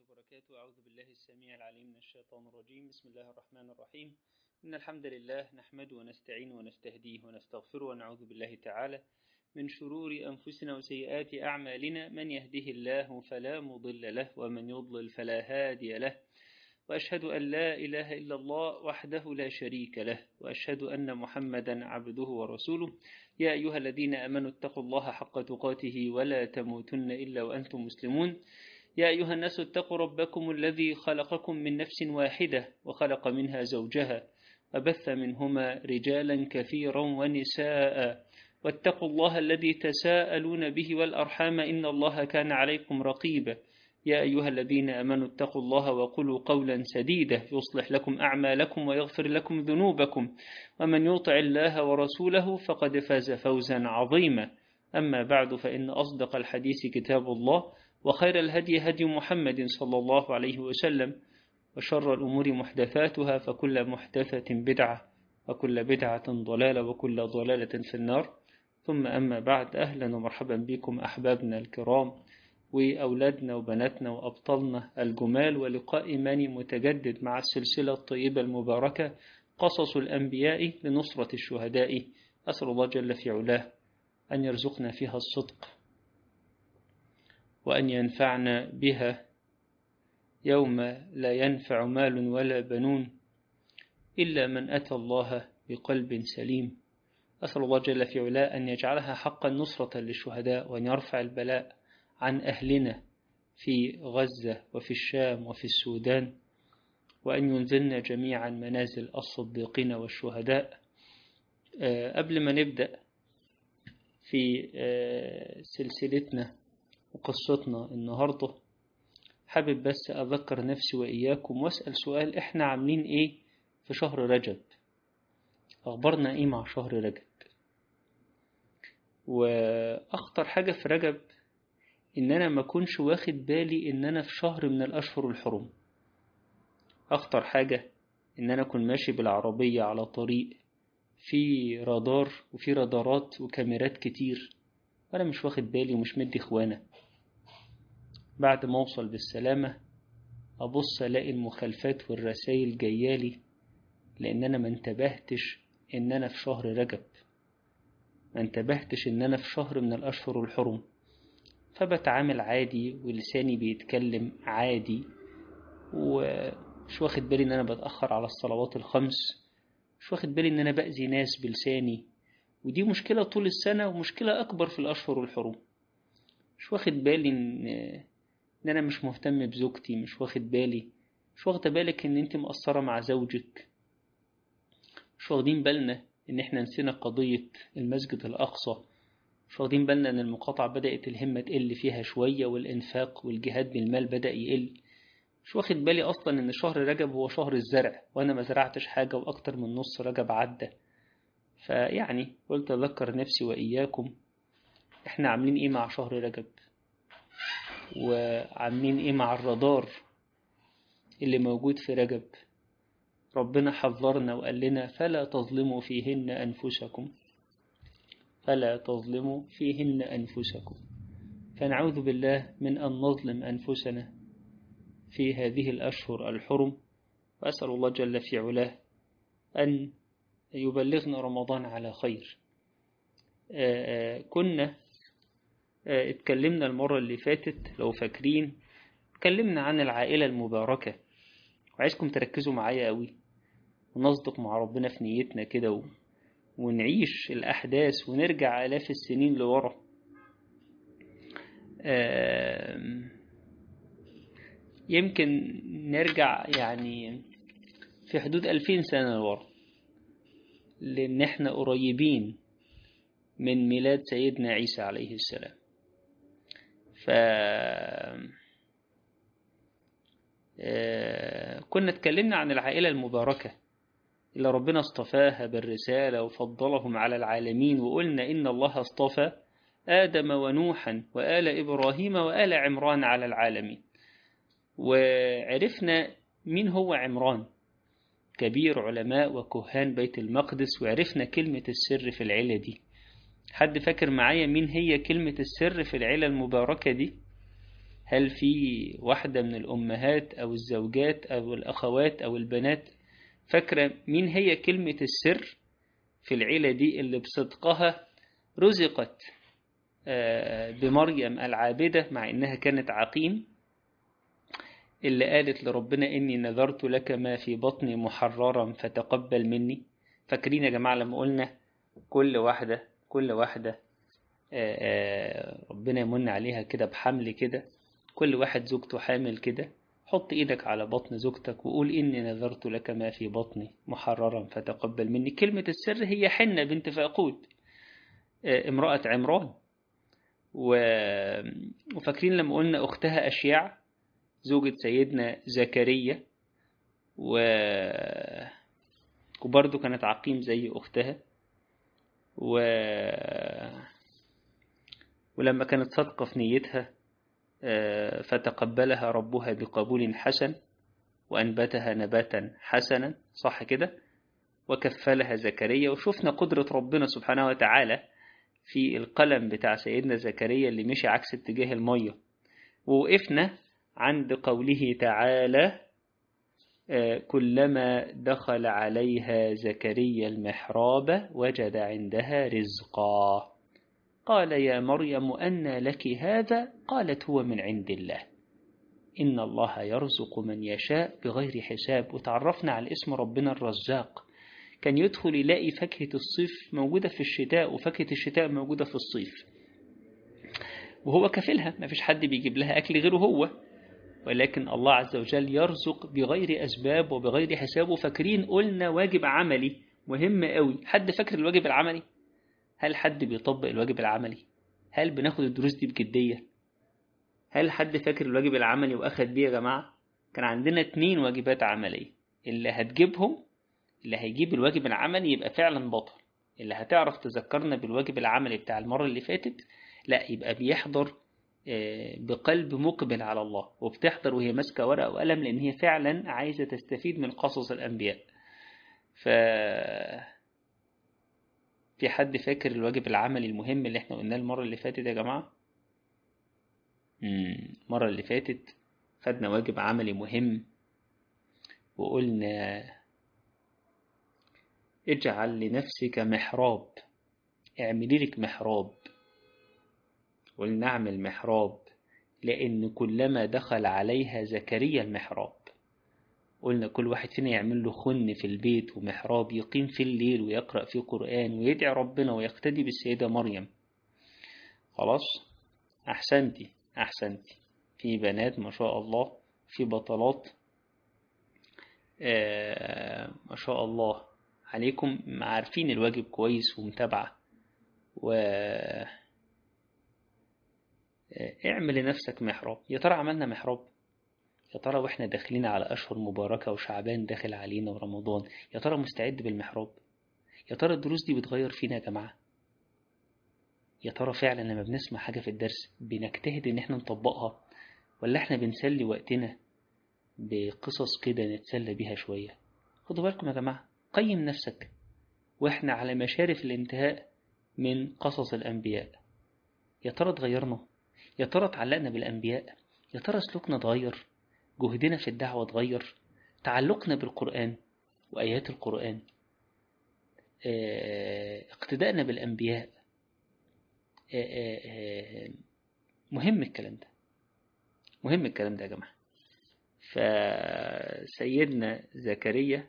وبركاته أعوذ بالله السميع العليم من الشيطان الرجيم بسم الله الرحمن الرحيم إن الحمد لله نحمد ونستعين ونستهديه ونستغفره ونعوذ بالله تعالى من شرور أنفسنا وسيئات أعمالنا من يهده الله فلا مضل له ومن يضلل فلا هادي له وأشهد أن لا إله إلا الله وحده لا شريك له وأشهد أن محمدا عبده ورسوله يا أيها الذين أمنوا اتقوا الله حق تقاته ولا تموتن إلا وأنتم مسلمون يا أيها الناس اتقوا ربكم الذي خلقكم من نفس واحدة وخلق منها زوجها وبث منهما رجالا كثيرا ونساء واتقوا الله الذي تساءلون به والأرحام إن الله كان عليكم رقيبا يا أيها الذين أمنوا اتقوا الله وقولوا قولا سديدا يصلح لكم أعمالكم ويغفر لكم ذنوبكم ومن يطع الله ورسوله فقد فاز فوزا عظيما أما بعد فإن أصدق الحديث كتاب الله وخير الهدي هدي محمد صلى الله عليه وسلم وشر الأمور محدثاتها فكل محدثة بدعة وكل بدعة ضلالة وكل ضلالة في النار ثم أما بعد أهلا ومرحبا بكم أحبابنا الكرام وأولادنا وبناتنا وأبطالنا الجمال ولقاء إيماني متجدد مع السلسلة الطيبة المباركة قصص الأنبياء لنصرة الشهداء أسأل الله جل في علاه أن يرزقنا فيها الصدق وأن ينفعنا بها يوم لا ينفع مال ولا بنون إلا من أتى الله بقلب سليم أسأل الله جل في علاه أن يجعلها حقا نصرة للشهداء وأن يرفع البلاء عن أهلنا في غزة وفي الشام وفي السودان وأن ينزلنا جميعا منازل الصديقين والشهداء قبل ما نبدأ في سلسلتنا وقصتنا النهاردة حابب بس أذكر نفسي وإياكم وأسأل سؤال إحنا عاملين إيه في شهر رجب أخبرنا إيه مع شهر رجب وأخطر حاجة في رجب إن أنا ما كنش واخد بالي إن أنا في شهر من الأشهر الحرم أخطر حاجة إن أنا أكون ماشي بالعربية على طريق في رادار وفي رادارات وكاميرات كتير وأنا مش واخد بالي ومش مدي إخوانا بعد ما أوصل بالسلامة أبص ألاقي المخالفات والرسايل جايالي لأن أنا ما انتبهتش إن أنا في شهر رجب ما انتبهتش إن أنا في شهر من الأشهر الحرم فبتعامل عادي ولساني بيتكلم عادي ومش واخد بالي إن أنا بتأخر على الصلوات الخمس مش واخد بالي إن أنا بأذي ناس بلساني ودي مشكلة طول السنة ومشكلة أكبر في الأشهر الحرم مش واخد بالي إن إن أنا مش مهتم بزوجتي مش واخد بالي مش واخدة بالك إن أنت مقصرة مع زوجك مش واخدين بالنا إن إحنا نسينا قضية المسجد الأقصى مش واخدين بالنا إن المقاطعة بدأت الهمة تقل فيها شوية والإنفاق والجهاد بالمال بدأ يقل مش واخد بالي أصلا إن شهر رجب هو شهر الزرع وأنا ما زرعتش حاجة وأكتر من نص رجب عدى فيعني قلت أذكر نفسي وإياكم إحنا عاملين إيه مع شهر رجب وعاملين إيه مع الرادار اللي موجود في رجب ربنا حذرنا وقال لنا فلا تظلموا فيهن أنفسكم فلا تظلموا فيهن أنفسكم فنعوذ بالله من أن نظلم أنفسنا في هذه الأشهر الحرم وأسأل الله جل في علاه أن يبلغنا رمضان على خير آآ آآ كنا آآ اتكلمنا المرة اللي فاتت لو فاكرين اتكلمنا عن العائلة المباركة وعايزكم تركزوا معايا قوي ونصدق مع ربنا في نيتنا كده و... ونعيش الأحداث ونرجع آلاف السنين لورا يمكن نرجع يعني في حدود ألفين سنة لورا لأن احنا قريبين من ميلاد سيدنا عيسى عليه السلام ف كنا اتكلمنا عن العائلة المباركة اللي ربنا اصطفاها بالرسالة وفضلهم على العالمين وقلنا إن الله اصطفى آدم ونوحا وآل إبراهيم وآل عمران على العالمين وعرفنا مين هو عمران كبير علماء وكهان بيت المقدس وعرفنا كلمة السر في العيلة دي حد فاكر معايا مين هي كلمة السر في العيلة المباركة دي هل في واحدة من الأمهات أو الزوجات أو الأخوات أو البنات فاكرة مين هي كلمة السر في العيلة دي اللي بصدقها رزقت بمريم العابدة مع إنها كانت عقيم اللي قالت لربنا إني نذرت لك ما في بطني محررا فتقبل مني فاكرين يا جماعة لما قلنا كل واحدة كل واحدة ربنا يمن عليها كده بحمل كده كل واحد زوجته حامل كده حط ايدك على بطن زوجتك وقول اني نذرت لك ما في بطني محررا فتقبل مني كلمة السر هي حنة بنت فاقود امرأة عمران وفاكرين لما قلنا اختها اشياع زوجة سيدنا زكريا و وبرضه كانت عقيم زي اختها و ولما كانت صادقة في نيتها فتقبلها ربها بقبول حسن وأنبتها نباتا حسنا صح كده وكفلها زكريا وشفنا قدرة ربنا سبحانه وتعالى في القلم بتاع سيدنا زكريا اللي مشي عكس اتجاه المية ووقفنا عند قوله تعالى كلما دخل عليها زكريا المحراب وجد عندها رزقا قال يا مريم أنى لك هذا قالت هو من عند الله إن الله يرزق من يشاء بغير حساب وتعرفنا على اسم ربنا الرزاق كان يدخل يلاقي فاكهة الصيف موجودة في الشتاء وفاكهة الشتاء موجودة في الصيف وهو كفلها ما فيش حد بيجيب لها أكل غيره هو ولكن الله عز وجل يرزق بغير أسباب وبغير حساب وفاكرين قلنا واجب عملي مهم قوي حد فاكر الواجب العملي هل حد بيطبق الواجب العملي هل بناخد الدروس دي بجدية هل حد فاكر الواجب العملي واخد بيه يا جماعة كان عندنا اتنين واجبات عملية اللي هتجيبهم اللي هيجيب الواجب العملي يبقى فعلا بطل اللي هتعرف تذكرنا بالواجب العملي بتاع المرة اللي فاتت لا يبقى بيحضر بقلب مقبل على الله وبتحضر وهي ماسكة ورقة وقلم لأن هي فعلا عايزة تستفيد من قصص الأنبياء ف في حد فاكر الواجب العملي المهم اللي احنا قلناه المرة اللي فاتت يا جماعة المرة اللي فاتت خدنا واجب عملي مهم وقلنا اجعل لنفسك محراب اعملي لك محراب قلنا اعمل محراب لأن كلما دخل عليها زكريا المحراب قلنا كل واحد فينا يعمل له خن في البيت ومحراب يقيم في الليل ويقرأ فيه قرآن ويدعي ربنا ويقتدي بالسيدة مريم خلاص أحسنتي أحسنتي في بنات ما شاء الله في بطلات آه ما شاء الله عليكم عارفين الواجب كويس ومتابعة و اعمل لنفسك محراب يا ترى عملنا محراب يا ترى واحنا داخلين على أشهر مباركة وشعبان داخل علينا ورمضان يا ترى مستعد بالمحراب يا ترى الدروس دي بتغير فينا يا جماعة يا ترى فعلا لما بنسمع حاجة في الدرس بنجتهد ان احنا نطبقها ولا احنا بنسلي وقتنا بقصص كده نتسلى بيها شوية خدوا بالكم يا جماعة قيم نفسك واحنا على مشارف الانتهاء من قصص الأنبياء يا ترى اتغيرنا يا ترى اتعلقنا بالأنبياء يا ترى سلوكنا اتغير جهدنا في الدعوة اتغير تعلقنا بالقرآن وآيات القرآن اقتدائنا بالأنبياء مهم الكلام ده مهم الكلام ده يا جماعة فسيدنا زكريا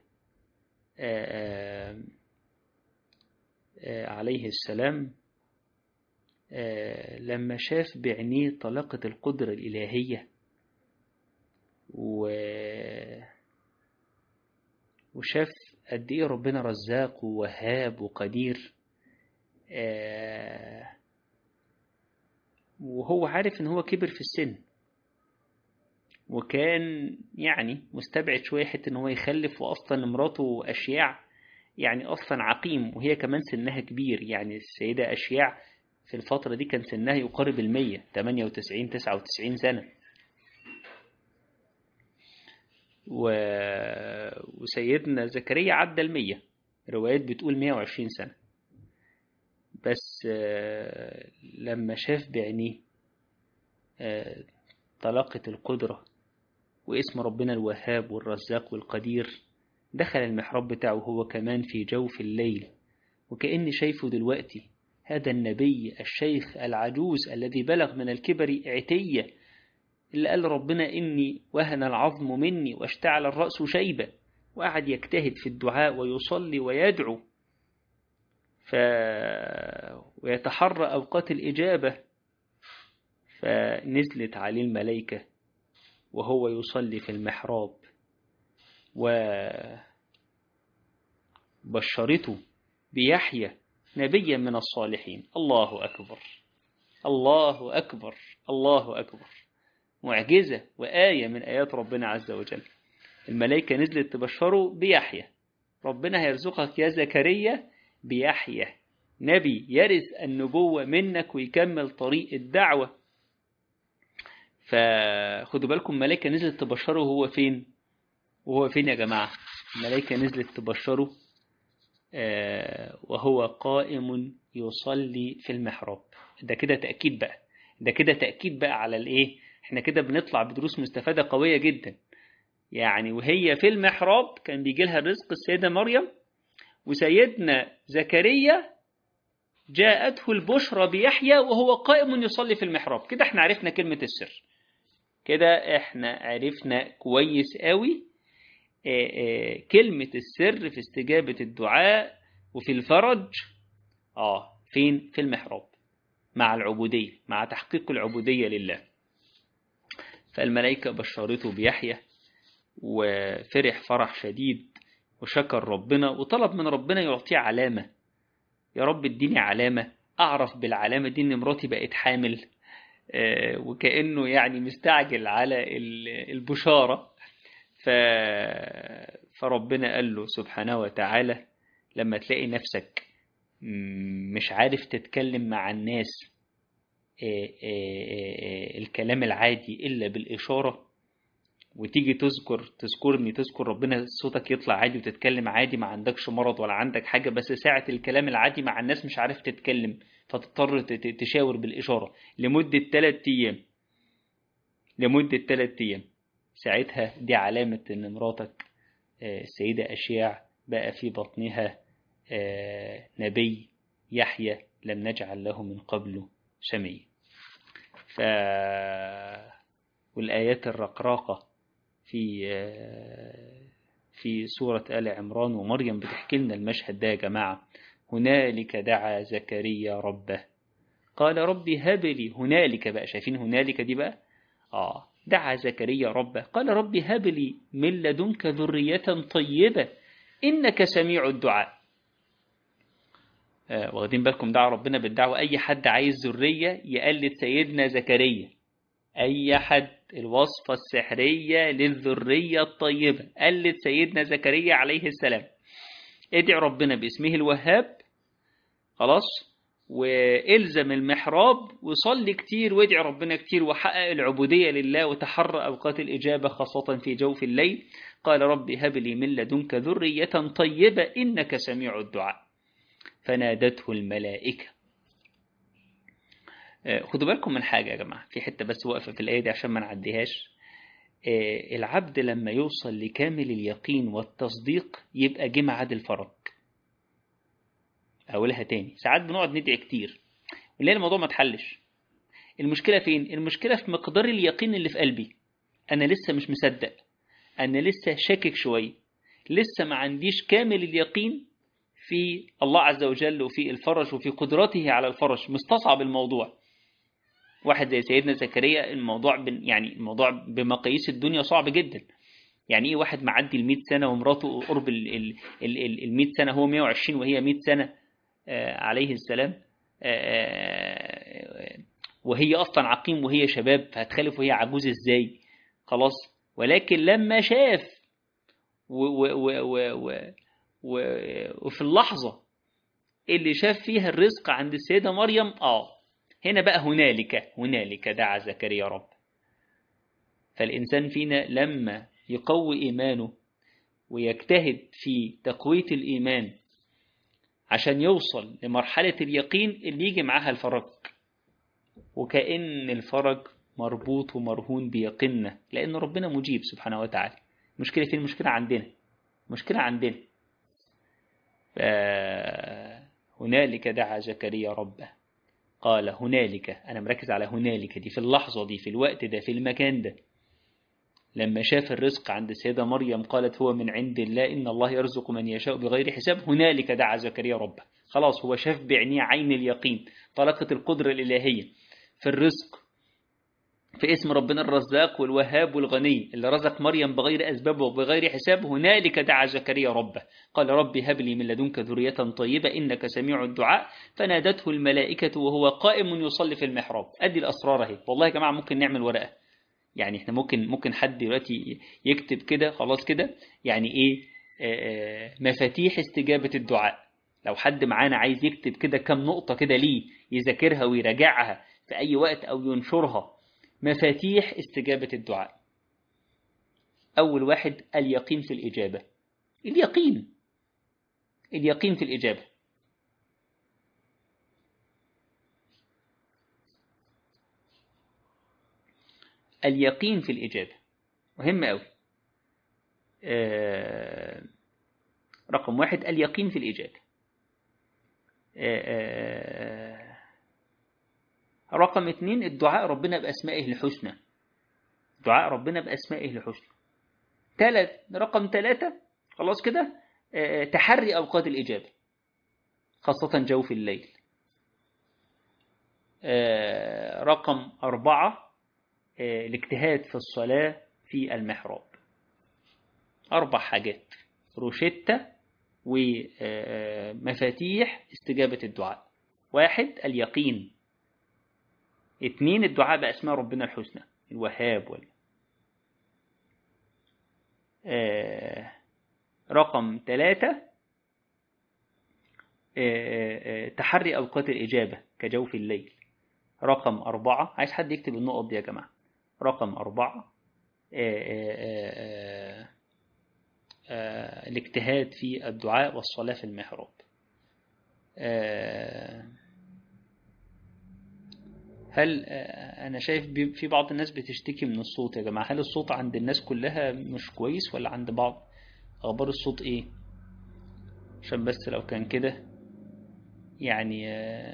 عليه السلام لما شاف بعينيه طلاقة القدرة الإلهية و وشاف قد ايه ربنا رزاق ووهاب وقدير آه وهو عارف ان هو كبر في السن وكان يعني مستبعد شوية حتى ان هو يخلف واصلا مراته اشياع يعني اصلا عقيم وهي كمان سنها كبير يعني السيدة اشياع في الفترة دي كان سنها يقارب المية 98 99 سنة و... وسيدنا زكريا عدى المية روايات بتقول مية وعشرين سنة بس لما شاف بعينيه طلاقة القدرة واسم ربنا الوهاب والرزاق والقدير دخل المحراب بتاعه هو كمان في جوف الليل وكأني شايفه دلوقتي هذا النبي الشيخ العجوز الذي بلغ من الكبر عتية اللي قال ربنا إني وهن العظم مني واشتعل الرأس شيبة وقعد يجتهد في الدعاء ويصلي ويدعو ف... ويتحرى أوقات الإجابة فنزلت عليه الملائكة وهو يصلي في المحراب وبشرته بيحيى نبيا من الصالحين الله أكبر الله أكبر الله أكبر معجزة وآية من آيات ربنا عز وجل الملائكة نزلت تبشره بيحيى ربنا هيرزقك يا زكريا بيحيى نبي يرث النبوة منك ويكمل طريق الدعوة فخدوا بالكم ملائكة نزلت تبشره وهو فين وهو فين يا جماعة الملائكة نزلت تبشره آه وهو قائم يصلي في المحراب ده كده تأكيد بقى ده كده تأكيد بقى على الايه احنا كده بنطلع بدروس مستفادة قوية جدا يعني وهي في المحراب كان بيجي لها الرزق السيدة مريم وسيدنا زكريا جاءته البشرى بيحيى وهو قائم يصلي في المحراب كده احنا عرفنا كلمة السر كده احنا عرفنا كويس قوي اه اه كلمة السر في استجابة الدعاء وفي الفرج اه فين في المحراب مع العبودية مع تحقيق العبودية لله فالملائكة بشرته بيحيى وفرح فرح شديد وشكر ربنا وطلب من ربنا يعطيه علامة يا رب اديني علامة أعرف بالعلامة دي إن مراتي بقت حامل آه وكأنه يعني مستعجل على البشارة ف... فربنا قال له سبحانه وتعالى لما تلاقي نفسك مش عارف تتكلم مع الناس آه آه الكلام العادي إلا بالإشارة وتيجي تذكر تذكرني تذكر ربنا صوتك يطلع عادي وتتكلم عادي ما عندكش مرض ولا عندك حاجة بس ساعة الكلام العادي مع الناس مش عارف تتكلم فتضطر تشاور بالإشارة لمدة ثلاث أيام لمدة ثلاث أيام ساعتها دي علامة إن مراتك السيدة أشياع بقى في بطنها نبي يحيى لم نجعل له من قبله سميا ف والآيات الرقراقة في في سورة آل عمران ومريم بتحكي لنا المشهد ده يا جماعة هنالك دعا زكريا ربه قال ربي هب لي هنالك بقى شايفين هنالك دي بقى آه دعا زكريا ربه قال ربي هب لي من لدنك ذرية طيبة إنك سميع الدعاء آه واخدين بالكم دعا ربنا بالدعوة أي حد عايز ذرية يقلد سيدنا زكريا أي حد الوصفة السحرية للذرية الطيبة قلد سيدنا زكريا عليه السلام ادعي ربنا باسمه الوهاب خلاص والزم المحراب وصلي كتير وادعي ربنا كتير وحقق العبودية لله وتحرى أوقات الإجابة خاصة في جوف الليل قال ربي هب لي من لدنك ذرية طيبة إنك سميع الدعاء فنادته الملائكة خدوا بالكم من حاجة يا جماعة في حتة بس واقفة في الآية دي عشان ما نعديهاش العبد لما يوصل لكامل اليقين والتصديق يبقى جه ميعاد الفرج أقولها تاني ساعات بنقعد ندعي كتير ونلاقي الموضوع ما اتحلش المشكلة فين؟ المشكلة في مقدار اليقين اللي في قلبي أنا لسه مش مصدق أنا لسه شاكك شوية لسه ما عنديش كامل اليقين في الله عز وجل وفي الفرج وفي قدرته على الفرج مستصعب الموضوع واحد زي سيدنا زكريا الموضوع يعني الموضوع بمقاييس الدنيا صعب جدا يعني ايه واحد معدي ال 100 سنه ومراته قرب ال 100 سنه هو 120 وهي 100 سنه آه عليه السلام آه وهي اصلا عقيم وهي شباب هتخلف وهي عجوز ازاي خلاص ولكن لما شاف و و و و و وفي اللحظه اللي شاف فيها الرزق عند السيده مريم اه هنا بقى هنالك هنالك دعا زكريا رب فالإنسان فينا لما يقوي إيمانه ويجتهد في تقوية الإيمان عشان يوصل لمرحلة اليقين اللي يجي معاها الفرج وكأن الفرج مربوط ومرهون بيقيننا لأن ربنا مجيب سبحانه وتعالى المشكلة فين المشكلة عندنا مشكلة عندنا هنالك دعا زكريا ربه قال هنالك أنا مركز على هنالك دي في اللحظة دي في الوقت ده في المكان ده لما شاف الرزق عند السيدة مريم قالت هو من عند الله إن الله يرزق من يشاء بغير حساب هنالك دعا زكريا ربه خلاص هو شاف بعينيه عين اليقين طلقة القدرة الإلهية في الرزق في اسم ربنا الرزاق والوهاب والغني اللي رزق مريم بغير أسباب وبغير حساب هنالك دعا زكريا ربه قال ربي هب لي من لدنك ذرية طيبة إنك سميع الدعاء فنادته الملائكة وهو قائم يصلي في المحراب أدي الأسرار اهي والله يا جماعة ممكن نعمل ورقة يعني احنا ممكن ممكن حد دلوقتي يكتب كده خلاص كده يعني ايه آه مفاتيح استجابة الدعاء لو حد معانا عايز يكتب كده كم نقطة كده ليه يذاكرها ويراجعها في أي وقت أو ينشرها مفاتيح استجابة الدعاء أول واحد اليقين في الإجابة اليقين اليقين في الإجابة اليقين في الإجابة مهم أوي آه رقم واحد اليقين في الإجابة آه رقم اتنين الدعاء ربنا بأسمائه الحسنى دعاء ربنا بأسمائه الحسنى تلت رقم ثلاثة خلاص كده اه تحري أوقات الإجابة خاصة جوف الليل اه رقم أربعة اه الاجتهاد في الصلاة في المحراب أربع حاجات روشتة ومفاتيح استجابة الدعاء واحد اليقين اتنين الدعاء بأسماء ربنا الحسنى الوهاب وال آه رقم ثلاثة آه آه تحري أوقات الإجابة كجوف الليل رقم أربعة عايز حد يكتب النقط دي يا جماعة رقم أربعة الاجتهاد في الدعاء والصلاة في المحراب هل أنا شايف في بعض الناس بتشتكي من الصوت يا جماعة هل الصوت عند الناس كلها مش كويس ولا عند بعض أخبار الصوت إيه عشان بس لو كان كده يعني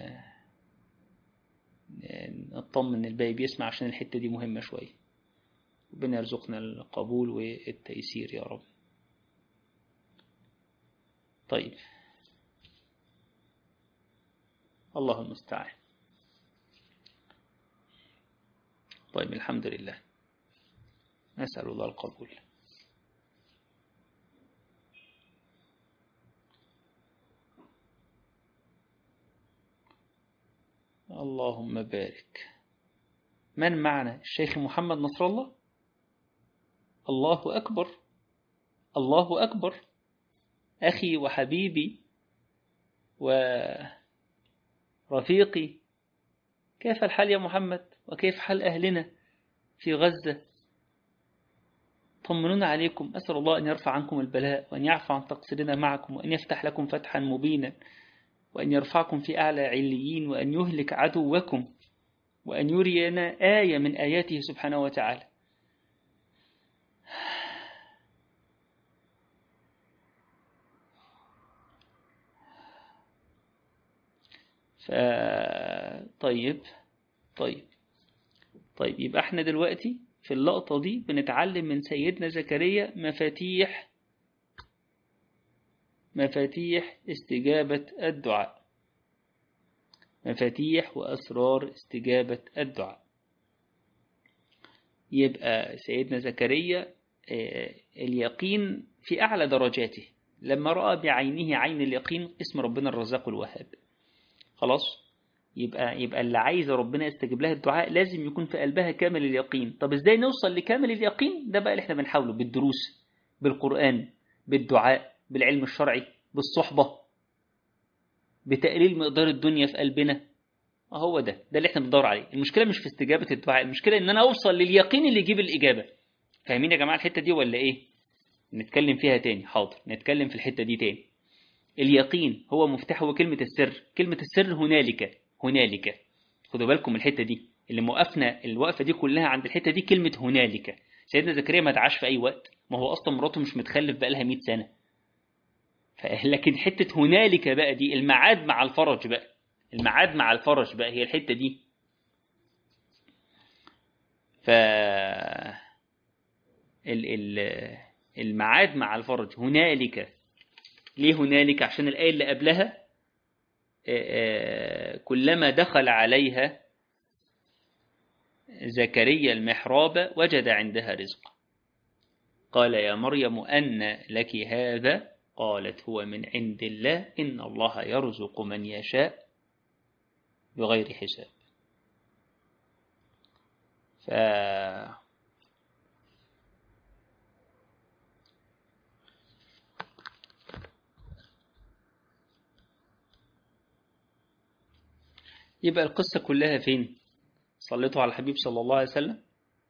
نطمن الباقي بيسمع عشان الحتة دي مهمة شوية ربنا يرزقنا القبول والتيسير يا رب طيب الله المستعان طيب الحمد لله نسأل الله القبول اللهم بارك من معنا الشيخ محمد نصر الله الله أكبر الله أكبر أخي وحبيبي ورفيقي كيف الحال يا محمد وكيف حال أهلنا في غزة طمنونا عليكم أسأل الله أن يرفع عنكم البلاء وأن يعفى عن تقصيرنا معكم وأن يفتح لكم فتحا مبينا وأن يرفعكم في أعلى عليين وأن يهلك عدوكم وأن يرينا آية من آياته سبحانه وتعالى ف... طيب طيب طيب يبقى احنا دلوقتي في اللقطة دي بنتعلم من سيدنا زكريا مفاتيح مفاتيح استجابة الدعاء مفاتيح وأسرار استجابة الدعاء يبقى سيدنا زكريا اليقين في أعلى درجاته لما رأى بعينه عين اليقين اسم ربنا الرزاق الوهاب خلاص يبقى يبقى اللي عايزه ربنا يستجيب لها الدعاء لازم يكون في قلبها كامل اليقين طب ازاي نوصل لكامل اليقين ده بقى اللي احنا بنحاوله بالدروس بالقرآن بالدعاء بالعلم الشرعي بالصحبة بتقليل مقدار الدنيا في قلبنا هو ده ده اللي احنا بندور عليه المشكلة مش في استجابة الدعاء المشكلة ان انا اوصل لليقين اللي يجيب الإجابة فاهمين يا جماعة الحتة دي ولا ايه نتكلم فيها تاني حاضر نتكلم في الحتة دي تاني اليقين هو مفتاح هو كلمة السر كلمة السر هنالك هنالك خدوا بالكم الحتة دي اللي موقفنا الوقفة دي كلها عند الحتة دي كلمة هنالك سيدنا زكريا ما دعاش في أي وقت ما هو أصلا مراته مش متخلف بقى لها 100 سنة لكن حتة هنالك بقى دي الميعاد مع الفرج بقى الميعاد مع الفرج بقى هي الحتة دي ف ال ال الميعاد مع الفرج هنالك ليه هنالك عشان الآية اللي قبلها كلما دخل عليها زكريا المحراب وجد عندها رزقا قال يا مريم أن لك هذا قالت هو من عند الله إن الله يرزق من يشاء بغير حساب ف يبقى القصة كلها فين صليتوا على الحبيب صلى الله عليه وسلم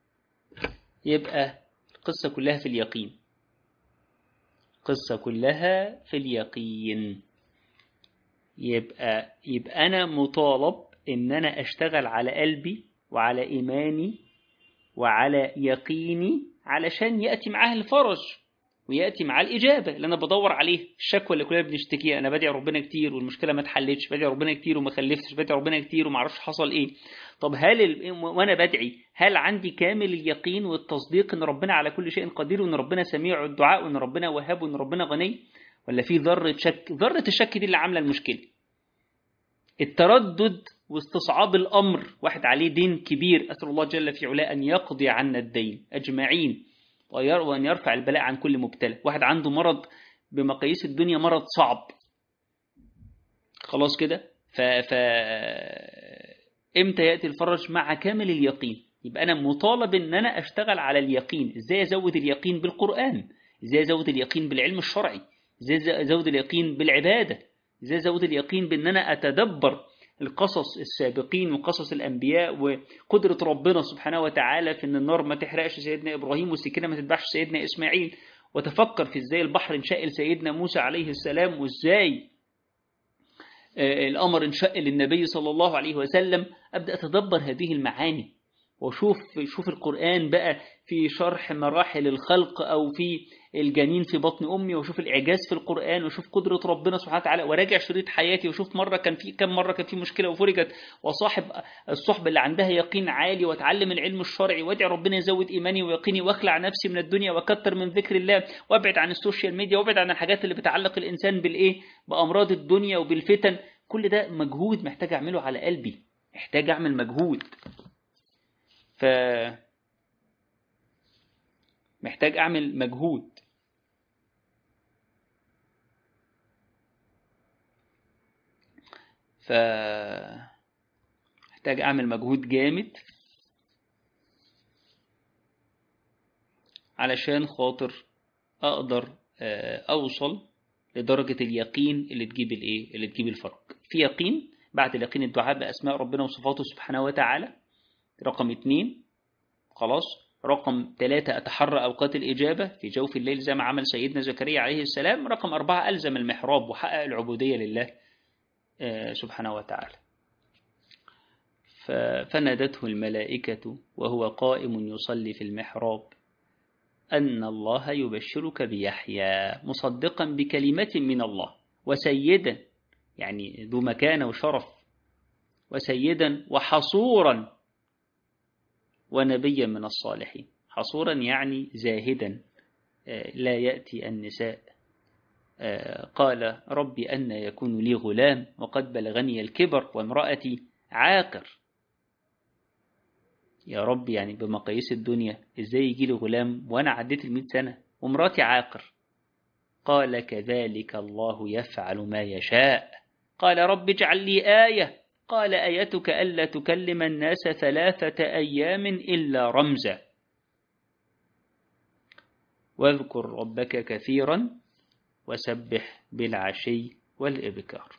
يبقى القصة كلها في اليقين القصة كلها في اليقين يبقى يبقى أنا مطالب إن أنا أشتغل على قلبي وعلى إيماني وعلى يقيني علشان يأتي معاه الفرج ويأتي معاه الإجابة اللي أنا بدور عليه الشكوى اللي كلنا بنشتكيها أنا بدعي ربنا كتير والمشكلة ما اتحلتش بدعي ربنا كتير وما خلفتش بدعي ربنا كتير وما اعرفش حصل إيه طب هل ال... وأنا بدعي هل عندي كامل اليقين والتصديق إن ربنا على كل شيء قدير وإن ربنا سميع الدعاء وإن ربنا وهاب وإن ربنا غني ولا في ذرة شك ذرة الشك دي اللي عاملة المشكلة التردد واستصعاب الأمر واحد عليه دين كبير أسأل الله جل في علاه أن يقضي عنا الدين أجمعين وأن يرفع البلاء عن كل مبتلى واحد عنده مرض بمقاييس الدنيا مرض صعب خلاص كده ف... ف... امتى يأتي الفرج مع كامل اليقين يبقى أنا مطالب أن أنا أشتغل على اليقين إزاي أزود اليقين بالقرآن إزاي أزود اليقين بالعلم الشرعي إزاي أزود اليقين بالعبادة إزاي أزود اليقين بأن أنا أتدبر القصص السابقين وقصص الأنبياء وقدرة ربنا سبحانه وتعالى في أن النار ما تحرقش سيدنا إبراهيم والسكينة ما تذبحش سيدنا إسماعيل وتفكر في إزاي البحر انشق لسيدنا موسى عليه السلام وإزاي الأمر انشق للنبي صلى الله عليه وسلم أبدأ أتدبر هذه المعاني وشوف شوف القرآن بقى في شرح مراحل الخلق أو في الجنين في بطن أمي وشوف الإعجاز في القرآن وشوف قدرة ربنا سبحانه وتعالى وراجع شريط حياتي وشوف مرة كان في كم مرة كان في مشكلة وفرجت وصاحب الصحبة اللي عندها يقين عالي واتعلم العلم الشرعي وادعي ربنا يزود إيماني ويقيني واخلع نفسي من الدنيا واكتر من ذكر الله وابعد عن السوشيال ميديا وابعد عن الحاجات اللي بتعلق الإنسان بالإيه بأمراض الدنيا وبالفتن كل ده مجهود محتاج أعمله على قلبي محتاج أعمل مجهود ف محتاج أعمل مجهود ف محتاج أعمل مجهود جامد علشان خاطر أقدر أوصل لدرجة اليقين اللي تجيب الإيه اللي تجيب الفرق في يقين بعد اليقين الدعاء بأسماء ربنا وصفاته سبحانه وتعالى رقم اتنين خلاص رقم ثلاثة أتحرى أوقات الإجابة في جوف الليل زي ما عمل سيدنا زكريا عليه السلام رقم أربعة ألزم المحراب وحقق العبودية لله سبحانه وتعالى فنادته الملائكة وهو قائم يصلي في المحراب أن الله يبشرك بيحيى مصدقا بكلمة من الله وسيدا يعني ذو مكانة وشرف وسيدا وحصورا ونبيا من الصالحين حصورا يعني زاهدا لا يأتي النساء قال ربي أن يكون لي غلام وقد بلغني الكبر وامرأتي عاقر يا رب يعني بمقاييس الدنيا ازاي يجي لي غلام وانا عديت المئة سنة ومراتي عاقر قال كذلك الله يفعل ما يشاء قال رب اجعل لي آية قال آيتك ألا تكلم الناس ثلاثة أيام إلا رمزا واذكر ربك كثيرا وسبح بالعشي والإبكار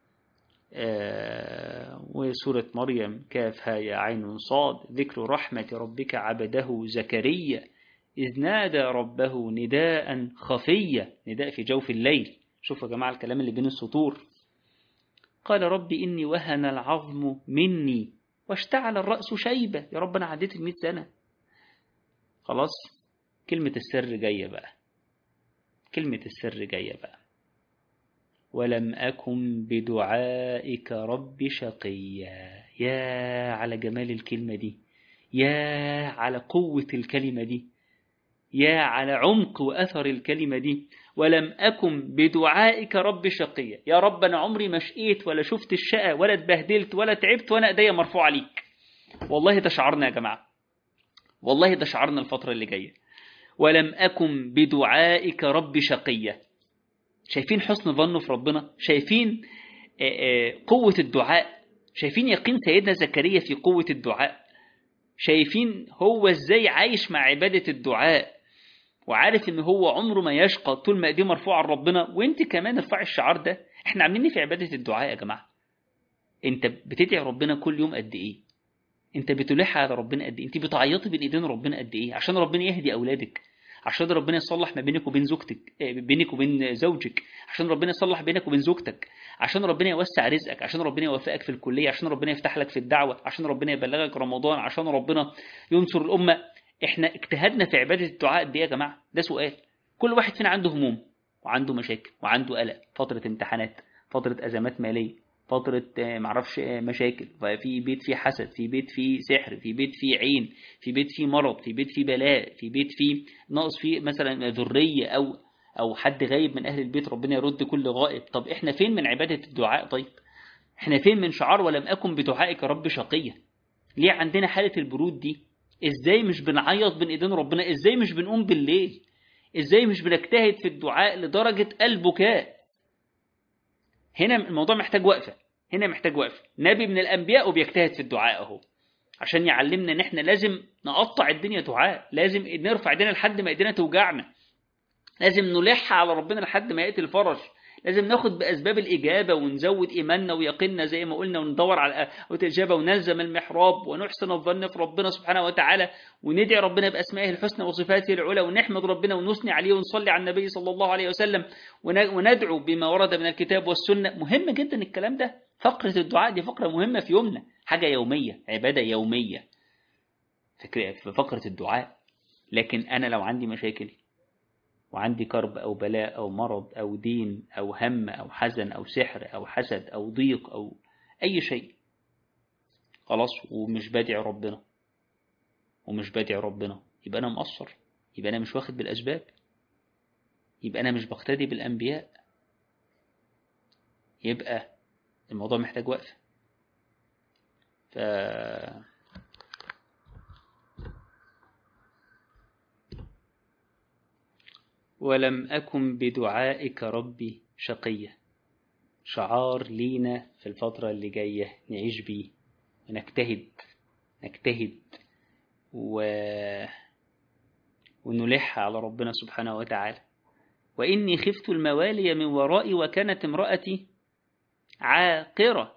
آه وسورة مريم كاف يا عين صاد ذكر رحمة ربك عبده زكريا إذ نادى ربه نداء خفيا نداء في جوف الليل شوفوا يا جماعة الكلام اللي بين السطور قال رب إني وهن العظم مني واشتعل الرأس شيبة يا رب أنا عديت المئة سنة خلاص كلمة السر جاية بقى كلمة السر جاية بقى ولم أكن بدعائك رب شقيا يا على جمال الكلمة دي يا على قوة الكلمة دي يا على عمق وأثر الكلمة دي ولم أكن بدعائك رب شقيا يا رب أنا عمري ما شقيت ولا شفت الشقة ولا اتبهدلت ولا تعبت وأنا إيديا مرفوعة ليك والله ده شعرنا يا جماعة والله ده شعرنا الفترة اللي جاية ولم أكن بدعائك رب شقيا شايفين حسن ظنه في ربنا شايفين قوة الدعاء شايفين يقين سيدنا زكريا في قوة الدعاء شايفين هو ازاي عايش مع عبادة الدعاء وعارف ان هو عمره ما يشقى طول ما ايديه مرفوعه لربنا وانت كمان ارفعي الشعار ده احنا عاملين في عباده الدعاء يا جماعه انت بتدعي ربنا كل يوم قد ايه انت بتلح على ربنا قد ايه انت بتعيطي بين ايدين ربنا قد ايه عشان ربنا يهدي اولادك عشان ربنا يصلح ما بينك وبين زوجتك بينك وبين زوجك عشان ربنا يصلح بينك وبين زوجتك عشان ربنا يوسع رزقك عشان ربنا يوفقك في الكليه عشان ربنا يفتح لك في الدعوه عشان ربنا يبلغك رمضان عشان ربنا ينصر الامه احنا اجتهدنا في عباده الدعاء قد ايه يا جماعه ده سؤال كل واحد فينا عنده هموم وعنده مشاكل وعنده قلق فتره امتحانات فتره ازمات ماليه فترة معرفش مشاكل في بيت فيه حسد في بيت فيه سحر في بيت فيه عين في بيت فيه مرض في بيت فيه بلاء في بيت فيه ناقص فيه مثلا ذرية أو أو حد غايب من أهل البيت ربنا يرد كل غائب طب إحنا فين من عبادة الدعاء طيب إحنا فين من شعار ولم أكن بدعائك رب شقية ليه عندنا حالة البرود دي إزاي مش بنعيط بين إيدين ربنا إزاي مش بنقوم بالليل إزاي مش بنجتهد في الدعاء لدرجة البكاء هنا الموضوع محتاج وقفة هنا محتاج وقفة نبي من الأنبياء وبيجتهد في الدعاء أهو عشان يعلمنا إن إحنا لازم نقطع الدنيا دعاء لازم نرفع ايدينا لحد ما ايدينا توجعنا لازم نلح على ربنا لحد ما يأتي الفرج لازم ناخد بأسباب الإجابة ونزود إيماننا ويقيننا زي ما قلنا وندور على الإجابة ونلزم المحراب ونحسن الظن في ربنا سبحانه وتعالى وندعي ربنا بأسمائه الحسنى وصفاته العلى ونحمد ربنا ونثني عليه ونصلي على النبي صلى الله عليه وسلم وندعو بما ورد من الكتاب والسنة مهم جدا الكلام ده فقرة الدعاء دي فقرة مهمة في يومنا حاجة يومية عبادة يومية في فقرة الدعاء لكن أنا لو عندي مشاكل وعندي كرب أو بلاء أو مرض أو دين أو هم أو حزن أو سحر أو حسد أو ضيق أو أي شيء خلاص ومش بدعي ربنا ومش بدعي ربنا يبقى أنا مقصر يبقى أنا مش واخد بالأسباب يبقى أنا مش بقتدي بالأنبياء يبقى الموضوع محتاج وقفة ف ولم أكن بدعائك ربي شقيا شعار لينا في الفترة اللي جاية نعيش بيه ونجتهد نجتهد و... ونلح على ربنا سبحانه وتعالى وإني خفت الموالي من ورائي وكانت امرأتي عاقرة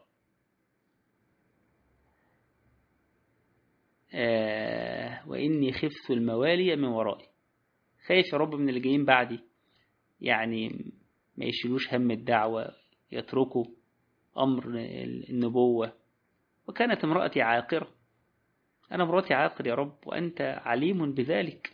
آه وإني خفت الموالي من ورائي خايف يا رب من اللي جايين بعدي يعني ما يشيلوش هم الدعوة يتركوا أمر النبوة وكانت امرأتي عاقرة أنا امرأتي عاقر يا رب وأنت عليم بذلك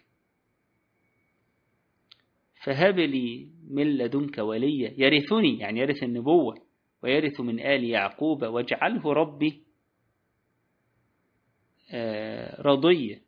فهب لي من لدنك وليا يرثني يعني يرث النبوة ويرث من آل يعقوب واجعله ربي رضيا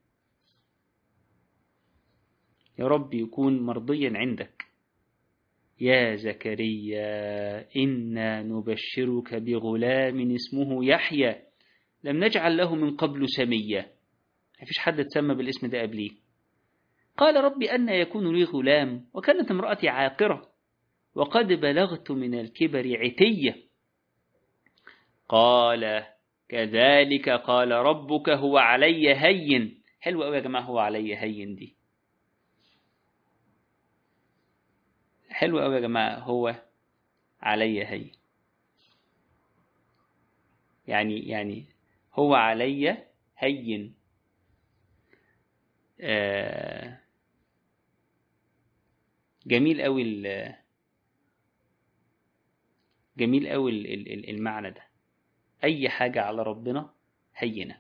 يا رب يكون مرضيا عندك يا زكريا إنا نبشرك بغلام اسمه يحيى لم نجعل له من قبل سميا مفيش حد اتسمى بالاسم ده قبليه قال رب أن يكون لي غلام وكانت امرأتي عاقرة وقد بلغت من الكبر عتية قال كذلك قال ربك هو علي هين حلو قوي يا جماعة هو علي هين دي حلو قوي يا جماعة هو علي هين يعني يعني هو علي هين آه جميل قوي جميل قوي المعنى ده اي حاجة على ربنا هينة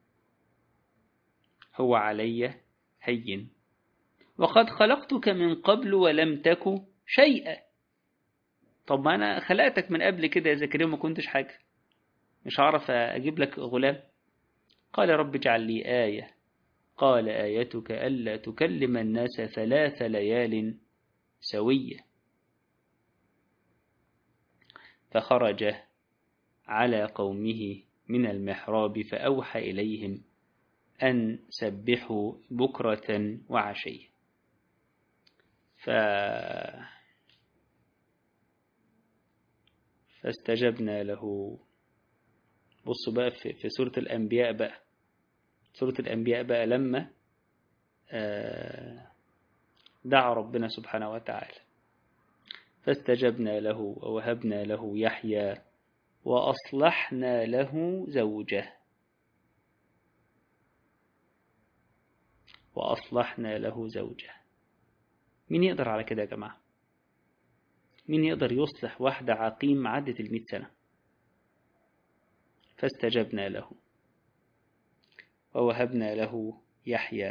هو علي هين وقد خلقتك من قبل ولم تك شيئا طب ما أنا خلقتك من قبل كده يا زكريا ما كنتش حاجة مش هعرف أجيب لك غلام قال رب اجعل لي آية قال آيتك ألا تكلم الناس ثلاث ليال سوية فخرج على قومه من المحراب فأوحى إليهم أن سبحوا بكرة وعشية ف... فاستجبنا له بصوا بقى في, في سورة الأنبياء بقى سورة الأنبياء بقى لما دعا ربنا سبحانه وتعالى فاستجبنا له ووهبنا له يحيى وأصلحنا له زوجه وأصلحنا له زوجه مين يقدر على كده يا جماعة مين يقدر يصلح واحدة عقيم عدت المئة سنة فاستجبنا له ووهبنا له يحيى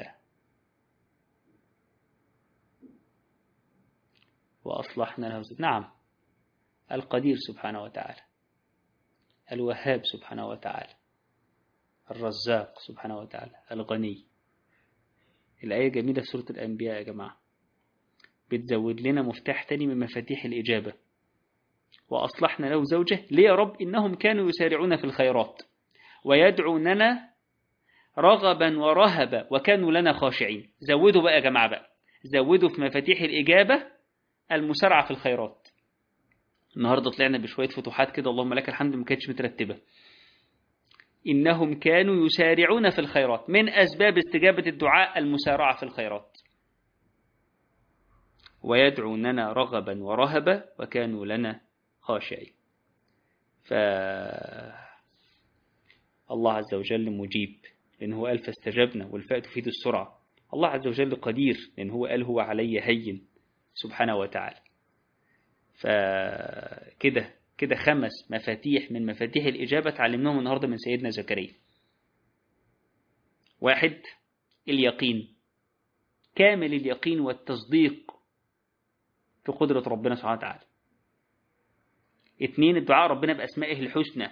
وأصلحنا له زوجه نعم القدير سبحانه وتعالى الوهاب سبحانه وتعالى الرزاق سبحانه وتعالى الغني الآية جميلة في سورة الأنبياء يا جماعة بتزود لنا مفتاح تاني من مفاتيح الإجابة وأصلحنا له زوجه ليه يا رب إنهم كانوا يسارعون في الخيرات ويدعوننا رغبا ورهبا وكانوا لنا خاشعين زودوا بقى يا جماعة بقى زودوا في مفاتيح الإجابة المسارعة في الخيرات النهاردة طلعنا بشوية فتوحات كده اللهم لك الحمد ما كانتش مترتبة إنهم كانوا يسارعون في الخيرات من أسباب استجابة الدعاء المسارعة في الخيرات ويدعوننا رغبا ورهبا وكانوا لنا خاشعين ف الله عز وجل مجيب لأن هو قال فاستجبنا والفاء تفيد السرعة الله عز وجل قدير لأن هو قال هو علي هين سبحانه وتعالى فكده كده خمس مفاتيح من مفاتيح الإجابة تعلمناهم النهاردة من سيدنا زكريا واحد اليقين كامل اليقين والتصديق في قدرة ربنا سبحانه وتعالى اثنين الدعاء ربنا بأسمائه الحسنى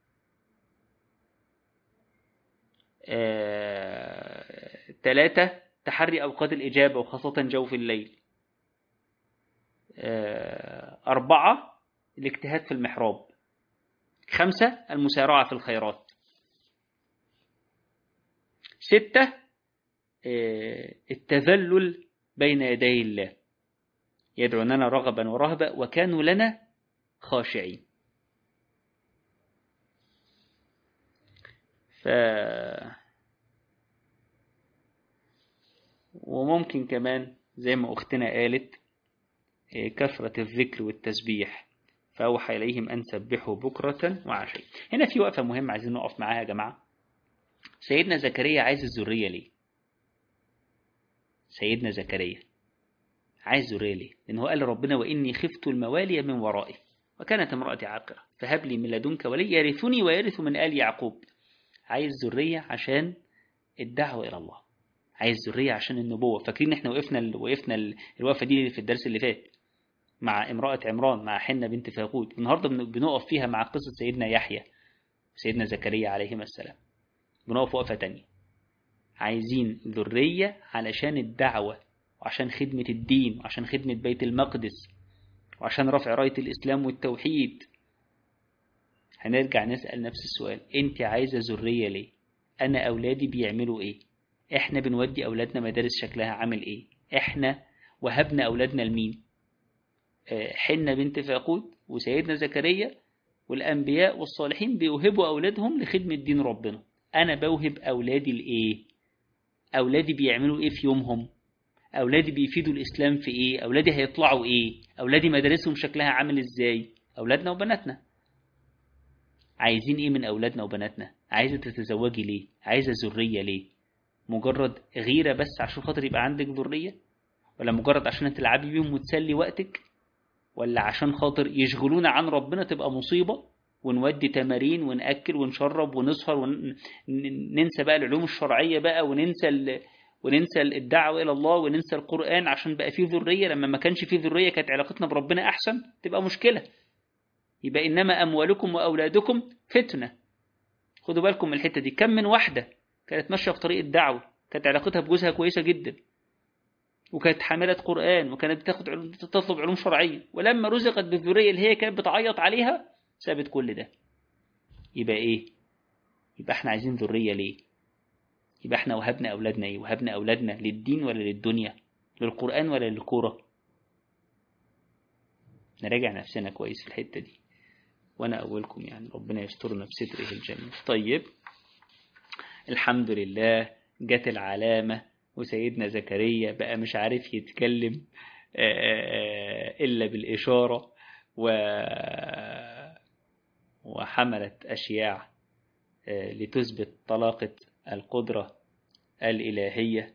ثلاثة آه، تحري أوقات الإجابة وخاصة جوف الليل آه، أربعة الاجتهاد في المحراب خمسة المسارعة في الخيرات ستة آه، التذلل بين يدي الله يدعوننا رغبا ورهبا وكانوا لنا خاشعين ف وممكن كمان زي ما أختنا قالت كثرة الذكر والتسبيح فأوحى إليهم أن سبحوا بكرة وعشية هنا في وقفة مهمة عايزين نقف معاها يا جماعة سيدنا زكريا عايز الذرية ليه سيدنا زكريا عايز ذرية ليه لأن هو قال لربنا وإني خفت الموالي من ورائي وكانت امرأتي عاقرة فهب لي من لدنك ولي يرثني ويرث من آل يعقوب عايز ذرية عشان الدعوة إلى الله عايز ذرية عشان النبوة فاكرين احنا وقفنا وقفنا الوقفة دي في الدرس اللي فات مع امرأة عمران مع حنة بنت فاقود النهاردة بنقف فيها مع قصة سيدنا يحيى سيدنا زكريا عليهما السلام بنقف وقفة تانية عايزين ذرية علشان الدعوة وعشان خدمة الدين وعشان خدمة بيت المقدس وعشان رفع راية الإسلام والتوحيد هنرجع نسأل نفس السؤال انت عايزة ذرية ليه انا اولادي بيعملوا ايه احنا بنودي اولادنا مدارس شكلها عامل ايه احنا وهبنا اولادنا لمين حنة بنت فاقود وسيدنا زكريا والأنبياء والصالحين بيوهبوا أولادهم لخدمة دين ربنا أنا بوهب أولادي لإيه أولادي بيعملوا إيه في يومهم أولادي بيفيدوا الإسلام في إيه أولادي هيطلعوا إيه أولادي مدارسهم شكلها عامل إزاي أولادنا وبناتنا عايزين إيه من أولادنا وبناتنا عايزة تتزوجي ليه عايزة ذرية ليه مجرد غيرة بس عشان خاطر يبقى عندك ذرية ولا مجرد عشان تلعبي بيهم وتسلي وقتك ولا عشان خاطر يشغلونا عن ربنا تبقى مصيبة ونودي تمارين ونأكل ونشرب ونسهر وننسى بقى العلوم الشرعية بقى وننسى ال... وننسى الدعوة إلى الله وننسى القرآن عشان بقى فيه ذرية لما ما كانش فيه ذرية كانت علاقتنا بربنا أحسن تبقى مشكلة يبقى إنما أموالكم وأولادكم فتنة خدوا بالكم من الحتة دي كم من واحدة كانت ماشية في طريق الدعوة كانت علاقتها بجوزها كويسة جدا وكانت حاملة قرآن وكانت بتاخد علوم تطلب علوم شرعية ولما رزقت بالذرية اللي هي كانت بتعيط عليها سابت كل ده يبقى ايه يبقى احنا عايزين ذرية ليه يبقى احنا وهبنا اولادنا ايه وهبنا اولادنا للدين ولا للدنيا للقرآن ولا للكورة نراجع نفسنا كويس في الحتة دي وانا اولكم يعني ربنا يسترنا بستره الجميل طيب الحمد لله جت العلامة وسيدنا زكريا بقى مش عارف يتكلم إلا بالإشارة و وحملت أشياع لتثبت طلاقة القدرة الإلهية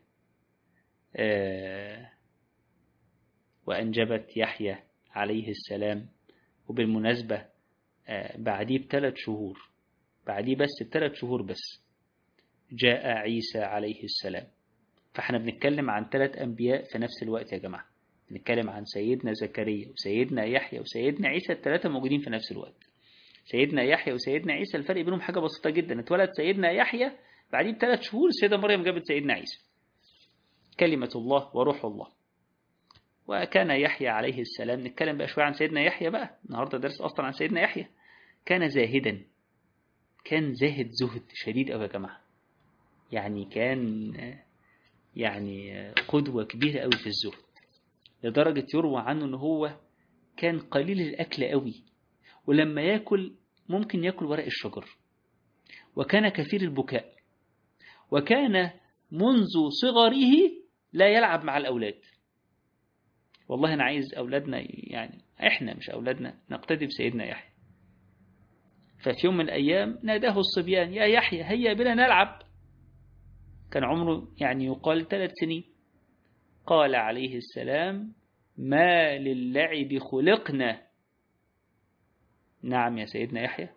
وأنجبت يحيى عليه السلام وبالمناسبة بعديه بثلاث شهور بعديه بس بثلاث شهور بس جاء عيسى عليه السلام فاحنا بنتكلم عن ثلاث أنبياء في نفس الوقت يا جماعة بنتكلم عن سيدنا زكريا وسيدنا يحيى وسيدنا عيسى الثلاثة موجودين في نفس الوقت سيدنا يحيى وسيدنا عيسى الفرق بينهم حاجة بسيطة جدا اتولد سيدنا يحيى بعديه بثلاث شهور السيدة مريم جابت سيدنا عيسى كلمة الله وروح الله وكان يحيى عليه السلام نتكلم بقى شوية عن سيدنا يحيى بقى النهاردة درس أصلا عن سيدنا يحيى كان زاهدا كان زاهد زهد شديد أوي يا جماعة يعني كان يعني قدوة كبيرة أوي في الزهد لدرجة يروى عنه أنه هو كان قليل الأكل أوي ولما يأكل ممكن يأكل ورق الشجر وكان كثير البكاء وكان منذ صغره لا يلعب مع الأولاد والله أنا عايز أولادنا يعني إحنا مش أولادنا نقتدي بسيدنا يحيى ففي يوم من الأيام ناداه الصبيان يا يحيى هيا بنا نلعب كان عمره يعني يقال ثلاث سنين قال عليه السلام ما للعب خلقنا نعم يا سيدنا يحيى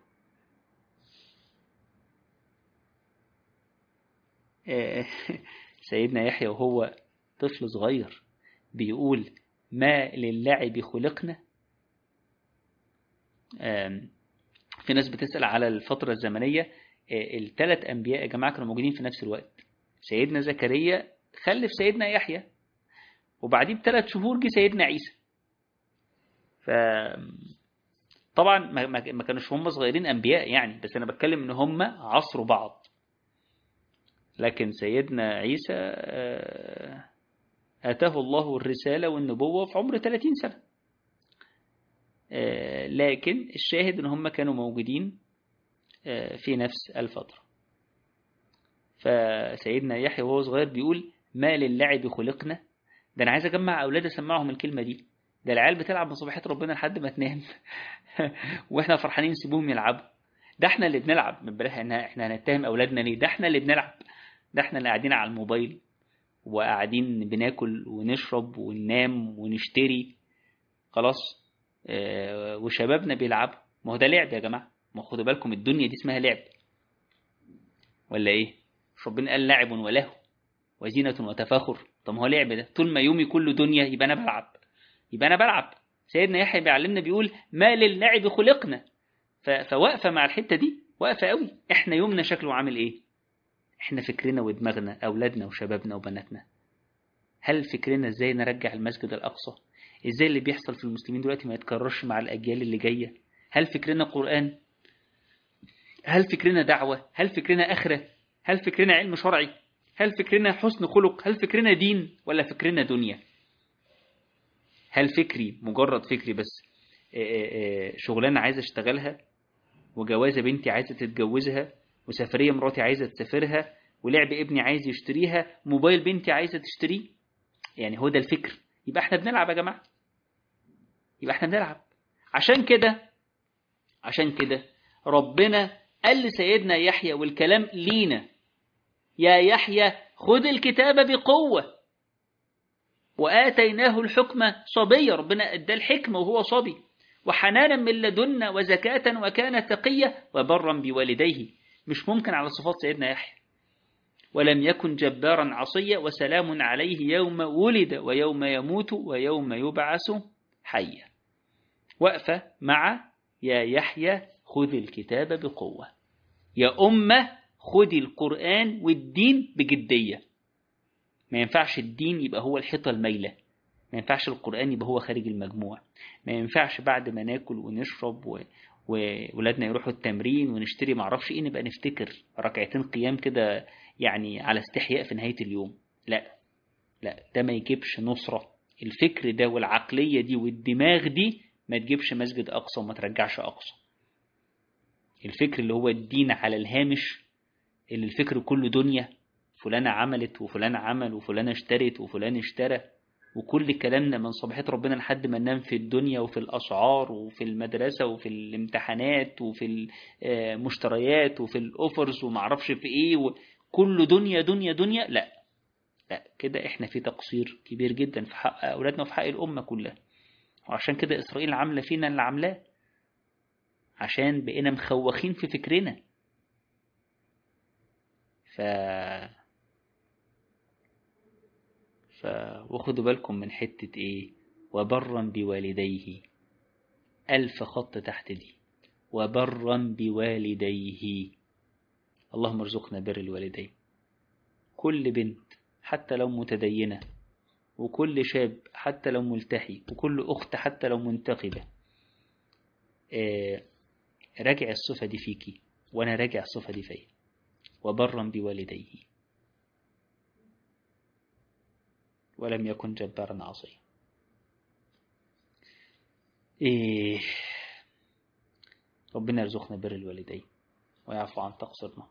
سيدنا يحيى وهو طفل صغير بيقول ما للعب خلقنا في ناس بتسأل على الفترة الزمنية الثلاث أنبياء يا جماعة كانوا موجودين في نفس الوقت سيدنا زكريا خلف سيدنا يحيى وبعديه بثلاث شهور جه سيدنا عيسى ف طبعا ما كانوش هم صغيرين انبياء يعني بس انا بتكلم ان هم عصروا بعض لكن سيدنا عيسى اتاه الله الرساله والنبوه في عمر 30 سنه لكن الشاهد ان هم كانوا موجودين في نفس الفتره فسيدنا يحيى وهو صغير بيقول ما للعب خلقنا ده انا عايز اجمع اولاد اسمعهم الكلمه دي ده العيال بتلعب من صباحيه ربنا لحد ما تنام واحنا فرحانين نسيبهم يلعبوا ده احنا اللي بنلعب من بلاها ان احنا هنتهم اولادنا ليه ده احنا اللي بنلعب ده احنا اللي قاعدين على الموبايل وقاعدين بناكل ونشرب وننام ونشتري خلاص اه وشبابنا بيلعبوا ما هو ده لعب يا جماعه ما خدوا بالكم الدنيا دي اسمها لعب ولا ايه مش ربنا قال لعب وله وزينة وتفاخر طب ما هو لعب ده طول ما يومي كله دنيا يبقى انا بلعب يبقى انا بلعب سيدنا يحيى بيعلمنا بيقول ما للعب خلقنا فواقفه مع الحته دي واقفه قوي احنا يومنا شكله عامل ايه احنا فكرنا ودماغنا اولادنا وشبابنا وبناتنا هل فكرنا ازاي نرجع المسجد الاقصى ازاي اللي بيحصل في المسلمين دلوقتي ما يتكررش مع الاجيال اللي جايه هل فكرنا قران هل فكرنا دعوه هل فكرنا اخره هل فكرنا علم شرعي هل فكرنا حسن خلق هل فكرنا دين ولا فكرنا دنيا هل فكري مجرد فكري بس شغلانة عايزة اشتغلها وجوازة بنتي عايزة تتجوزها وسفرية مراتي عايزة تسافرها ولعب ابني عايز يشتريها موبايل بنتي عايزة تشتريه يعني هو ده الفكر يبقى احنا بنلعب يا جماعة يبقى احنا بنلعب عشان كده عشان كده ربنا قال لسيدنا يحيى والكلام لينا يا يحيى خذ الكتاب بقوة وآتيناه الحكمة صبية ربنا ادى الحكمة وهو صبي وحنانا من لدنا وزكاة وكان تقيا وبرا بوالديه مش ممكن على صفات سيدنا يحيى ولم يكن جبارا عصيا وسلام عليه يوم ولد ويوم يموت ويوم يبعث حيا وقفة مع يا يحيى خذ الكتاب بقوة يا أمة خذي القرآن والدين بجدية ما ينفعش الدين يبقى هو الحيطة الميلة ما ينفعش القرآن يبقى هو خارج المجموع ما ينفعش بعد ما ناكل ونشرب و... وولادنا يروحوا التمرين ونشتري معرفش ايه نبقى نفتكر ركعتين قيام كده يعني على استحياء في نهاية اليوم لا لا ده ما يجيبش نصرة الفكر ده والعقلية دي والدماغ دي ما تجيبش مسجد أقصى وما ترجعش أقصى الفكر اللي هو الدين على الهامش اللي الفكر كله دنيا فلانة عملت وفلان عمل وفلانة اشترت وفلان اشترى وكل كلامنا من صباحية ربنا لحد ما ننام في الدنيا وفي الأسعار وفي المدرسة وفي الامتحانات وفي المشتريات وفي الأوفرز ومعرفش في إيه كله دنيا دنيا دنيا لا لا كده احنا في تقصير كبير جدا في حق أولادنا وفي حق الأمة كلها وعشان كده إسرائيل عاملة فينا اللي عاملاه عشان بقينا مخوخين في فكرنا ف ف وخدوا بالكم من حتة ايه وبرا بوالديه ألف خط تحت دي وبرا بوالديه اللهم ارزقنا بر الوالدين كل بنت حتى لو متدينة وكل شاب حتى لو ملتحي وكل أخت حتى لو منتقبة آه راجع الصفة دي فيكي وأنا راجع الصفة دي فيا وبرا بوالديه ولم يكن جبارا عصيا إيه ربنا يرزقنا بر الوالدين ويعفو عن تقصيرنا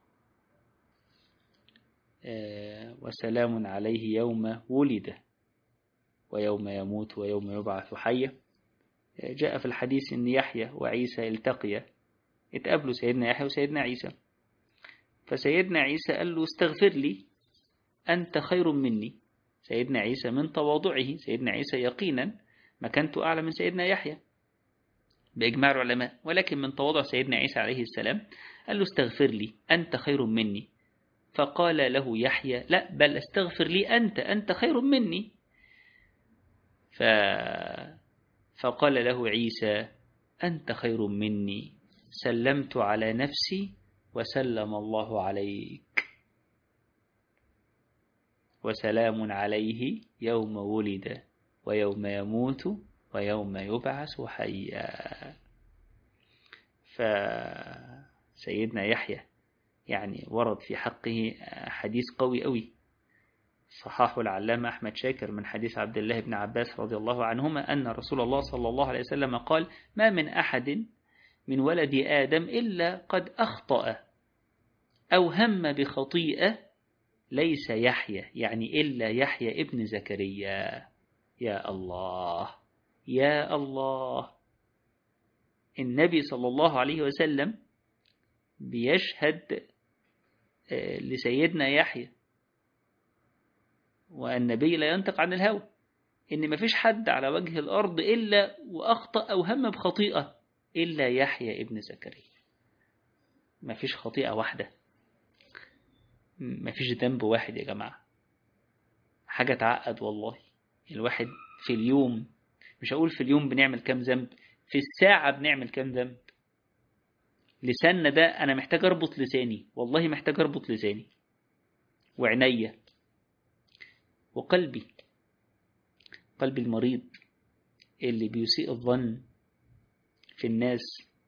إيه وسلام عليه يوم ولد ويوم يموت ويوم يبعث حيا جاء في الحديث أن يحيى وعيسى التقيا اتقابلوا سيدنا يحيى وسيدنا عيسى فسيدنا عيسى قال له استغفر لي أنت خير مني سيدنا عيسى من تواضعه سيدنا عيسى يقينا مكانته أعلى من سيدنا يحيى بإجماع العلماء ولكن من تواضع سيدنا عيسى عليه السلام قال له استغفر لي أنت خير مني فقال له يحيى لا بل استغفر لي أنت أنت خير مني ف... فقال له عيسى أنت خير مني سلمت على نفسي وسلم الله عليك وسلام عليه يوم ولد ويوم يموت ويوم يبعث حيا فسيدنا يحيى يعني ورد في حقه حديث قوي قوي صححه العلامة أحمد شاكر من حديث عبد الله بن عباس رضي الله عنهما أن رسول الله صلى الله عليه وسلم قال ما من أحد من ولد آدم إلا قد أخطأ أو هم بخطيئة ليس يحيى يعني إلا يحيى ابن زكريا يا الله يا الله النبي صلى الله عليه وسلم بيشهد لسيدنا يحيى والنبي لا ينطق عن الهوى إن مفيش حد على وجه الأرض إلا وأخطأ أو هم بخطيئة إلا يحيى ابن زكريا مفيش خطيئة واحدة مفيش ذنب واحد يا جماعة حاجة تعقد والله الواحد في اليوم مش هقول في اليوم بنعمل كام ذنب في الساعة بنعمل كام ذنب لساننا ده أنا محتاج أربط لساني والله محتاج أربط لساني وعينيا وقلبي قلبي المريض اللي بيسيء الظن في الناس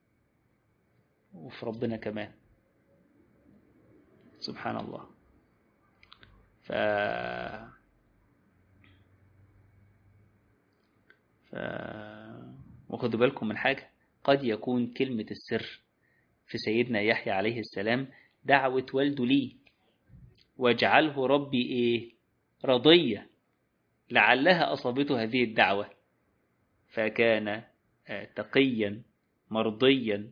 وفي ربنا كمان سبحان الله ف ف وخدوا بالكم من حاجة قد يكون كلمة السر في سيدنا يحيى عليه السلام دعوة والده ليه واجعله ربي ايه رضية لعلها أصابته هذه الدعوة فكان تقيا مرضيا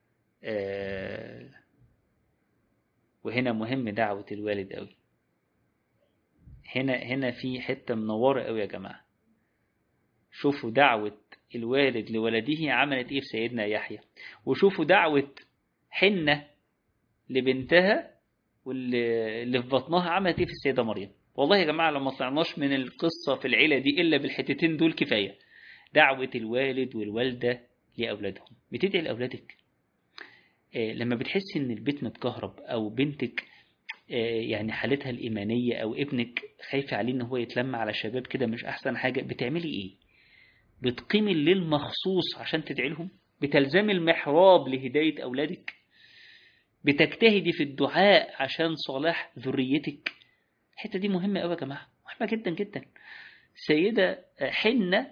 وهنا مهم دعوة الوالد قوي هنا هنا في حتة منورة قوي يا جماعة شوفوا دعوة الوالد لولده عملت ايه في سيدنا يحيى وشوفوا دعوة حنة لبنتها واللي في بطنها عملت ايه في السيدة مريم والله يا جماعة لو ما طلعناش من القصة في العيلة دي إلا بالحتتين دول كفاية دعوة الوالد والوالدة لأولادهم بتدعي لأولادك آه لما بتحس إن البيت متكهرب أو بنتك آه يعني حالتها الإيمانية أو ابنك خايفة عليه إن هو يتلم على شباب كده مش أحسن حاجة بتعملي إيه؟ بتقيمي الليل مخصوص عشان تدعي لهم؟ بتلزمي المحراب لهداية أولادك؟ بتجتهدي في الدعاء عشان صلاح ذريتك؟ الحتة دي مهمة قوي يا جماعة مهمة جدا جدا السيدة حنة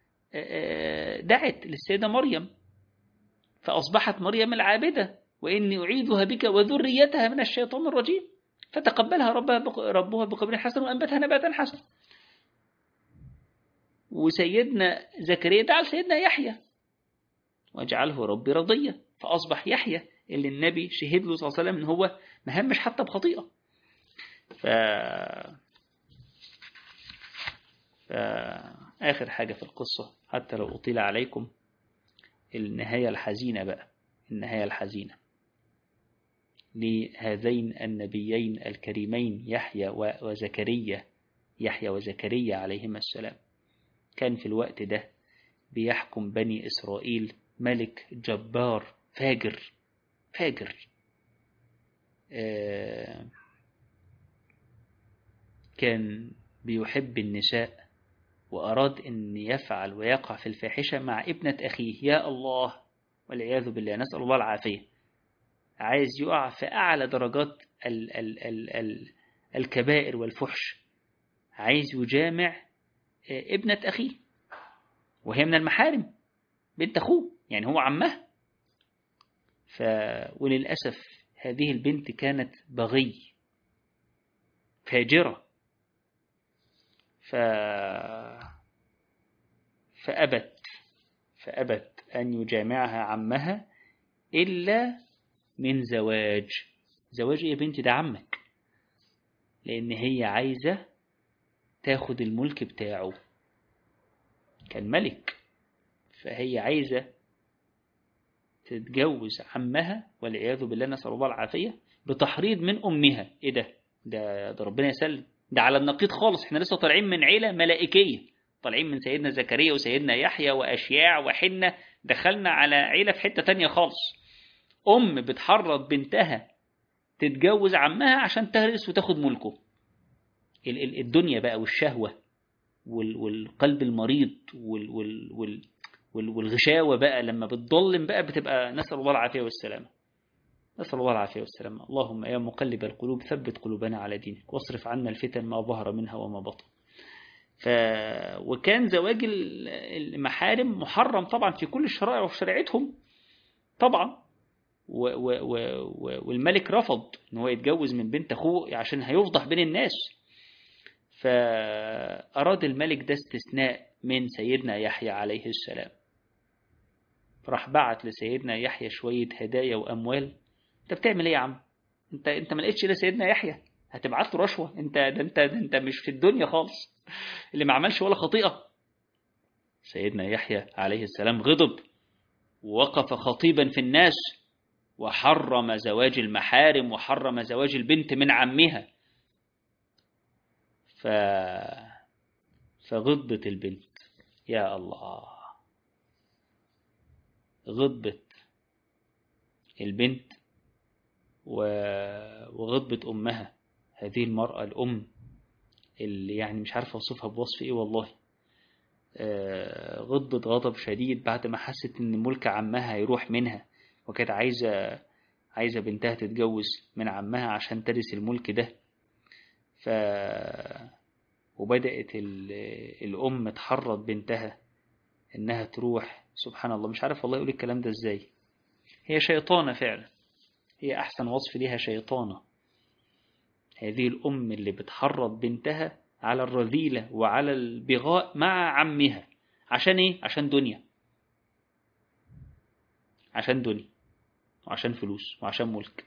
دعت للسيدة مريم فأصبحت مريم العابدة وإني أعيذها بك وذريتها من الشيطان الرجيم فتقبلها ربها ربها بقبول حسن وأنبتها نباتا حسنا وسيدنا زكريا دعا لسيدنا يحيى واجعله ربي رضيا فأصبح يحيى اللي النبي شهد له صلى الله عليه وسلم إن هو ما همش حتى بخطيئة ف... فآخر حاجة في القصة حتى لو أطيل عليكم النهاية الحزينة بقى النهاية الحزينة لهذين النبيين الكريمين يحيى وزكريا يحيى وزكريا عليهما السلام كان في الوقت ده بيحكم بني إسرائيل ملك جبار فاجر فاجر آه كان بيحب النساء وأراد أن يفعل ويقع في الفاحشة مع ابنة أخيه يا الله والعياذ بالله نسأل الله العافية عايز يقع في أعلى درجات ال ال ال ال الكبائر والفحش عايز يجامع ابنة أخيه وهي من المحارم بنت أخوه يعني هو عمها ف... وللأسف هذه البنت كانت بغي فاجرة ف... فأبت فأبت أن يجامعها عمها إلا من زواج زواج يا بنتي ده عمك لأن هي عايزة تاخد الملك بتاعه كان ملك فهي عايزة تتجوز عمها والعياذ بالله نسأل الله العافية بتحريض من أمها إيه ده ده, ده ربنا يسلم ده على النقيض خالص احنا لسه طالعين من عيلة ملائكية طالعين من سيدنا زكريا وسيدنا يحيى وأشياع وحنة دخلنا على عيلة في حتة تانية خالص أم بتحرض بنتها تتجوز عمها عشان تهرس وتاخد ملكه الدنيا بقى والشهوة والقلب المريض والغشاوة بقى لما بتضلم بقى بتبقى نسأل الله العافية والسلامة نسأل الله العافية والسلامة اللهم يا مقلب القلوب ثبت قلوبنا على دينك واصرف عنا الفتن ما ظهر منها وما بطن ف... وكان زواج المحارم محرم طبعا في كل الشرائع وفي شريعتهم طبعا و... و... و... والملك رفض ان هو يتجوز من بنت اخوه عشان هيفضح بين الناس فأراد الملك ده استثناء من سيدنا يحيى عليه السلام راح بعت لسيدنا يحيى شوية هدايا وأموال انت بتعمل ايه يا عم انت انت ما لقيتش الا سيدنا يحيى هتبعت له رشوه انت ده انت ده انت مش في الدنيا خالص اللي ما عملش ولا خطيئه سيدنا يحيى عليه السلام غضب ووقف خطيبا في الناس وحرم زواج المحارم وحرم زواج البنت من عمها ف فغضبت البنت يا الله غضبت البنت وغضبت أمها هذه المرأة الأم اللي يعني مش عارف أوصفها بوصف إيه والله غضبت غضب شديد بعد ما حست إن ملك عمها هيروح منها وكانت عايزة عايزة بنتها تتجوز من عمها عشان ترث الملك ده ف وبدأت الأم تحرض بنتها إنها تروح سبحان الله مش عارف والله يقول الكلام ده إزاي هي شيطانة فعلا هي أحسن وصف ليها شيطانة هذه الأم اللي بتحرض بنتها على الرذيلة وعلى البغاء مع عمها عشان إيه؟ عشان دنيا عشان دنيا وعشان فلوس وعشان ملك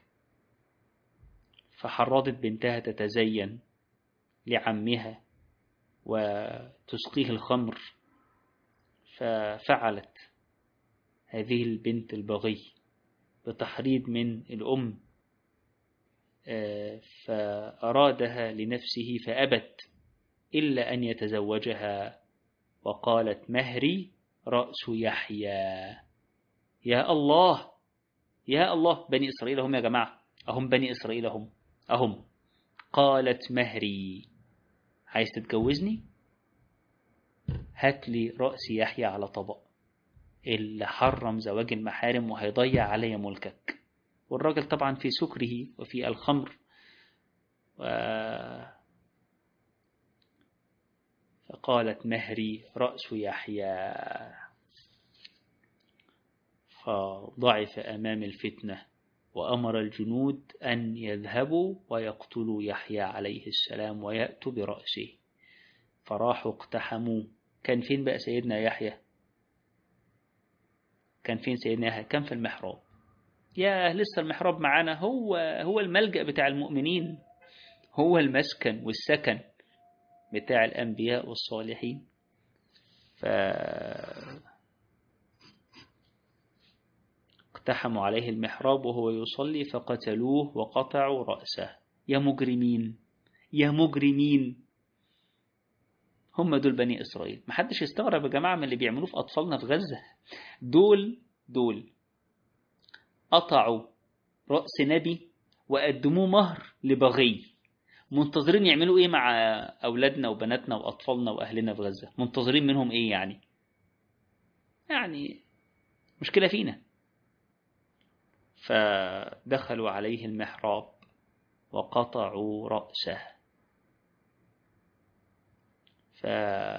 فحرضت بنتها تتزين لعمها وتسقيه الخمر ففعلت هذه البنت البغي بتحريض من الأم فأرادها لنفسه فأبت إلا أن يتزوجها وقالت مهري رأس يحيى يا الله يا الله بني إسرائيل هم يا جماعة أهم بني إسرائيل هم أهم قالت مهري عايز تتجوزني هات لي رأس يحيى على طبق اللي حرم زواج المحارم وهيضيع علي ملكك والراجل طبعا في سكره وفي الخمر و... فقالت مهري رأس يحيى فضعف أمام الفتنة وأمر الجنود أن يذهبوا ويقتلوا يحيى عليه السلام ويأتوا برأسه فراحوا اقتحموا كان فين بقى سيدنا يحيى كان فين سيدنا يحيى كان في المحراب يا لسه المحراب معانا هو هو الملجأ بتاع المؤمنين هو المسكن والسكن بتاع الأنبياء والصالحين ف اقتحموا عليه المحراب وهو يصلي فقتلوه وقطعوا رأسه يا مجرمين يا مجرمين هم دول بني إسرائيل محدش يستغرب يا جماعة من اللي بيعملوه في أطفالنا في غزة دول دول قطعوا رأس نبي وقدموه مهر لبغي منتظرين يعملوا ايه مع اولادنا وبناتنا واطفالنا واهلنا في غزة منتظرين منهم ايه يعني يعني مشكلة فينا فدخلوا عليه المحراب وقطعوا رأسه ف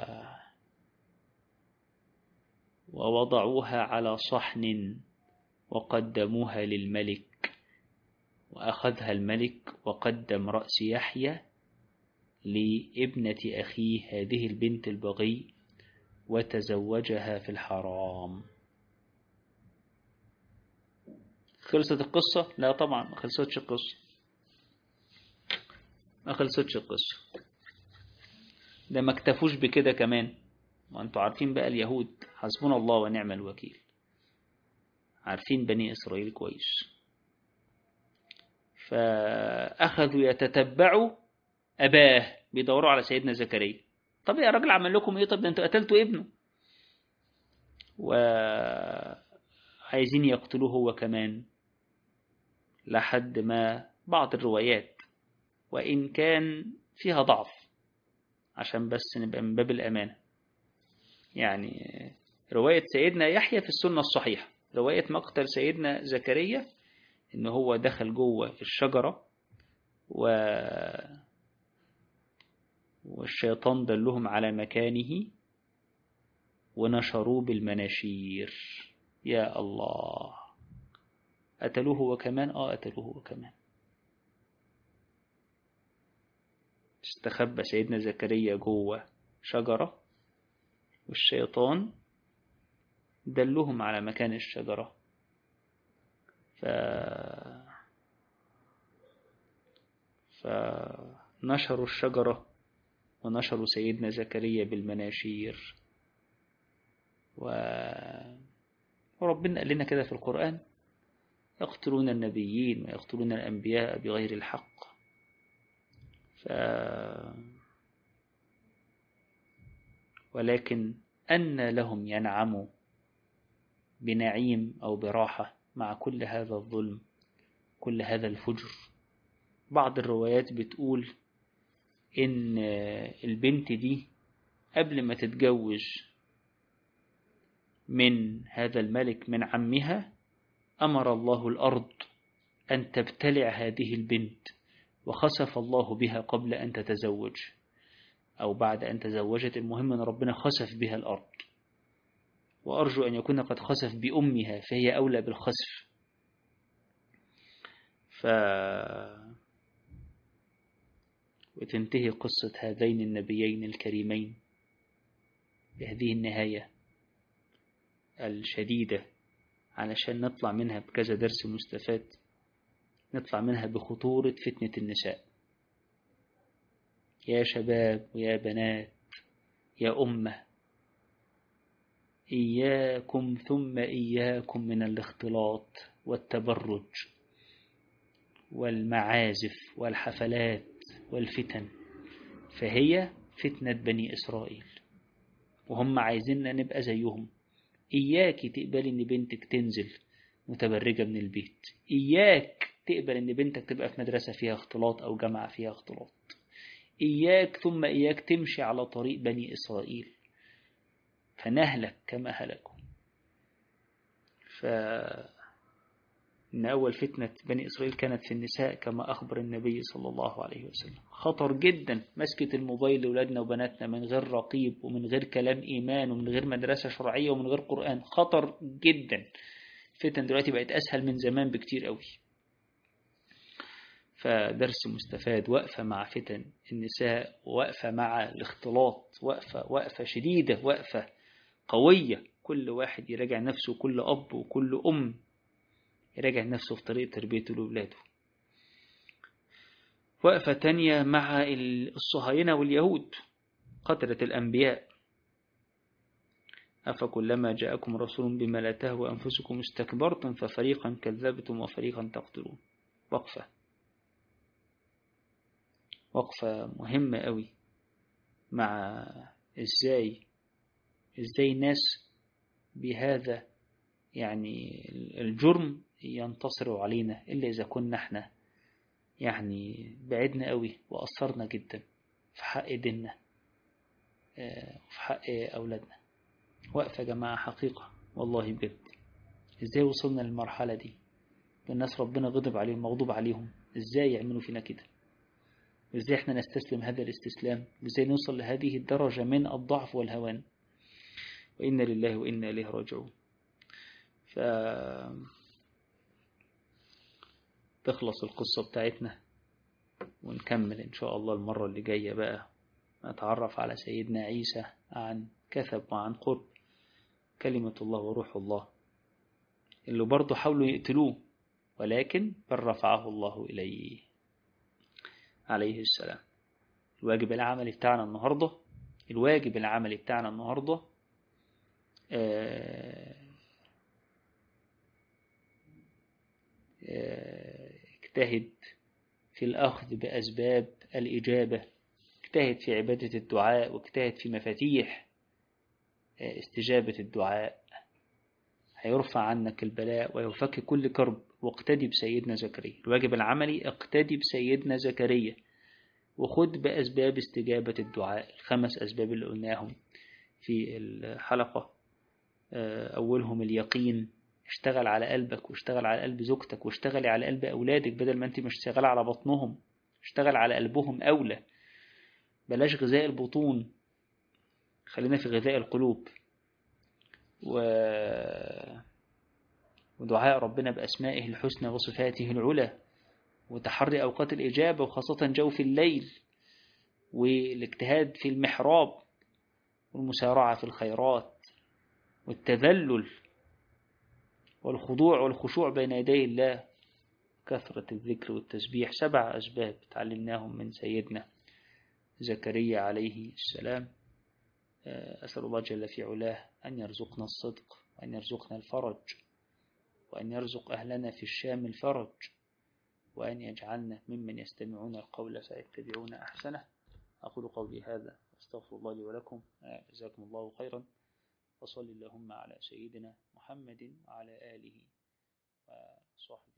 ووضعوها على صحن وقدموها للملك وأخذها الملك وقدم رأس يحيى لابنة أخيه هذه البنت البغي وتزوجها في الحرام خلصت القصة؟ لا طبعا ما خلصتش القصة ما خلصتش القصة ده ما اكتفوش بكده كمان وانتوا عارفين بقى اليهود حسبنا الله ونعم الوكيل عارفين بني إسرائيل كويس فأخذوا يتتبعوا أباه بيدوروا على سيدنا زكريا طب يا راجل عمل لكم ايه طب ده انتوا قتلتوا ابنه وعايزين يقتلوه هو كمان لحد ما بعض الروايات وإن كان فيها ضعف عشان بس نبقى من باب الأمانة يعني رواية سيدنا يحيى في السنة الصحيحة رواية مقتل سيدنا زكريا إن هو دخل جوه الشجرة و والشيطان دلهم على مكانه ونشروه بالمناشير يا الله قتلوه هو كمان اه قتلوه هو كمان استخبى سيدنا زكريا جوه شجرة والشيطان دلهم على مكان الشجرة ف... فنشروا الشجرة ونشروا سيدنا زكريا بالمناشير و... وربنا قال لنا كده في القرآن يقتلون النبيين ويقتلون الأنبياء بغير الحق ف... ولكن أن لهم ينعموا بنعيم أو براحة مع كل هذا الظلم كل هذا الفجر بعض الروايات بتقول إن البنت دي قبل ما تتجوز من هذا الملك من عمها أمر الله الأرض أن تبتلع هذه البنت وخسف الله بها قبل أن تتزوج أو بعد أن تزوجت المهم أن ربنا خسف بها الأرض وأرجو أن يكون قد خسف بأمها فهي أولى بالخسف ف وتنتهي قصة هذين النبيين الكريمين بهذه النهاية الشديدة علشان نطلع منها بكذا درس مستفاد نطلع منها بخطورة فتنة النساء يا شباب ويا بنات يا أمة إياكم ثم إياكم من الاختلاط والتبرج والمعازف والحفلات والفتن فهي فتنة بني إسرائيل وهم عايزيننا نبقى زيهم إياك تقبل إن بنتك تنزل متبرجة من البيت إياك تقبل إن بنتك تبقى في مدرسة فيها اختلاط أو جامعة فيها اختلاط إياك ثم إياك تمشي على طريق بني إسرائيل فنهلك كما هلكوا ف إن أول فتنة بني إسرائيل كانت في النساء كما أخبر النبي صلى الله عليه وسلم خطر جدا مسكة الموبايل لأولادنا وبناتنا من غير رقيب ومن غير كلام إيمان ومن غير مدرسة شرعية ومن غير قرآن خطر جدا الفتن دلوقتي بقت أسهل من زمان بكتير قوي فدرس مستفاد وقفة مع فتن النساء وقفة مع الاختلاط وقفة وقفة شديدة وقفة قوية كل واحد يراجع نفسه كل أب وكل أم يراجع نفسه في طريقة تربيته لأولاده وقفة تانية مع الصهاينة واليهود قتلة الأنبياء أفكلما جاءكم رسول بما لا تهوى أنفسكم استكبرتم ففريقا كذبتم وفريقا تقتلون وقفة وقفة مهمة قوي مع إزاي إزاي ناس بهذا يعني الجرم ينتصروا علينا إلا إذا كنا احنا يعني بعدنا قوي وأثرنا جدا في حق ديننا وفي حق أولادنا وقفة يا جماعة حقيقة والله بجد إزاي وصلنا للمرحلة دي الناس ربنا غضب عليهم مغضوب عليهم إزاي يعملوا فينا كده وإزاي إحنا نستسلم هذا الاستسلام وإزاي نوصل لهذه الدرجة من الضعف والهوان وإنا لله وإنا إليه راجعون ف تخلص القصة بتاعتنا ونكمل إن شاء الله المرة اللي جاية بقى نتعرف على سيدنا عيسى عن كثب وعن قرب كلمة الله وروح الله اللي برضه حاولوا يقتلوه ولكن بل رفعه الله إليه عليه السلام الواجب العملي بتاعنا النهاردة الواجب العملي بتاعنا النهاردة اجتهد في الأخذ بأسباب الإجابة اجتهد في عبادة الدعاء واجتهد في مفاتيح استجابة الدعاء هيرفع عنك البلاء ويفك كل كرب واقتدي بسيدنا زكريا الواجب العملي اقتدي بسيدنا زكريا وخد بأسباب استجابة الدعاء الخمس أسباب اللي قلناهم في الحلقة أولهم اليقين اشتغل على قلبك واشتغل على قلب زوجتك واشتغلي على قلب أولادك بدل ما انت مش شغال على بطنهم اشتغل على قلبهم أولى بلاش غذاء البطون خلينا في غذاء القلوب و... ودعاء ربنا بأسمائه الحسنى وصفاته العلى وتحري أوقات الإجابة وخاصة جوف الليل والاجتهاد في المحراب والمسارعة في الخيرات والتذلل والخضوع والخشوع بين يدي الله كثرة الذكر والتسبيح سبع أسباب تعلمناهم من سيدنا زكريا عليه السلام أسأل الله جل في علاه أن يرزقنا الصدق وأن يرزقنا الفرج وأن يرزق أهلنا في الشام الفرج وأن يجعلنا ممن يستمعون القول فيتبعون أحسنه أقول قولي هذا أستغفر الله لي ولكم جزاكم الله خيرا وصل اللهم على سيدنا محمد وعلى آله وصحبه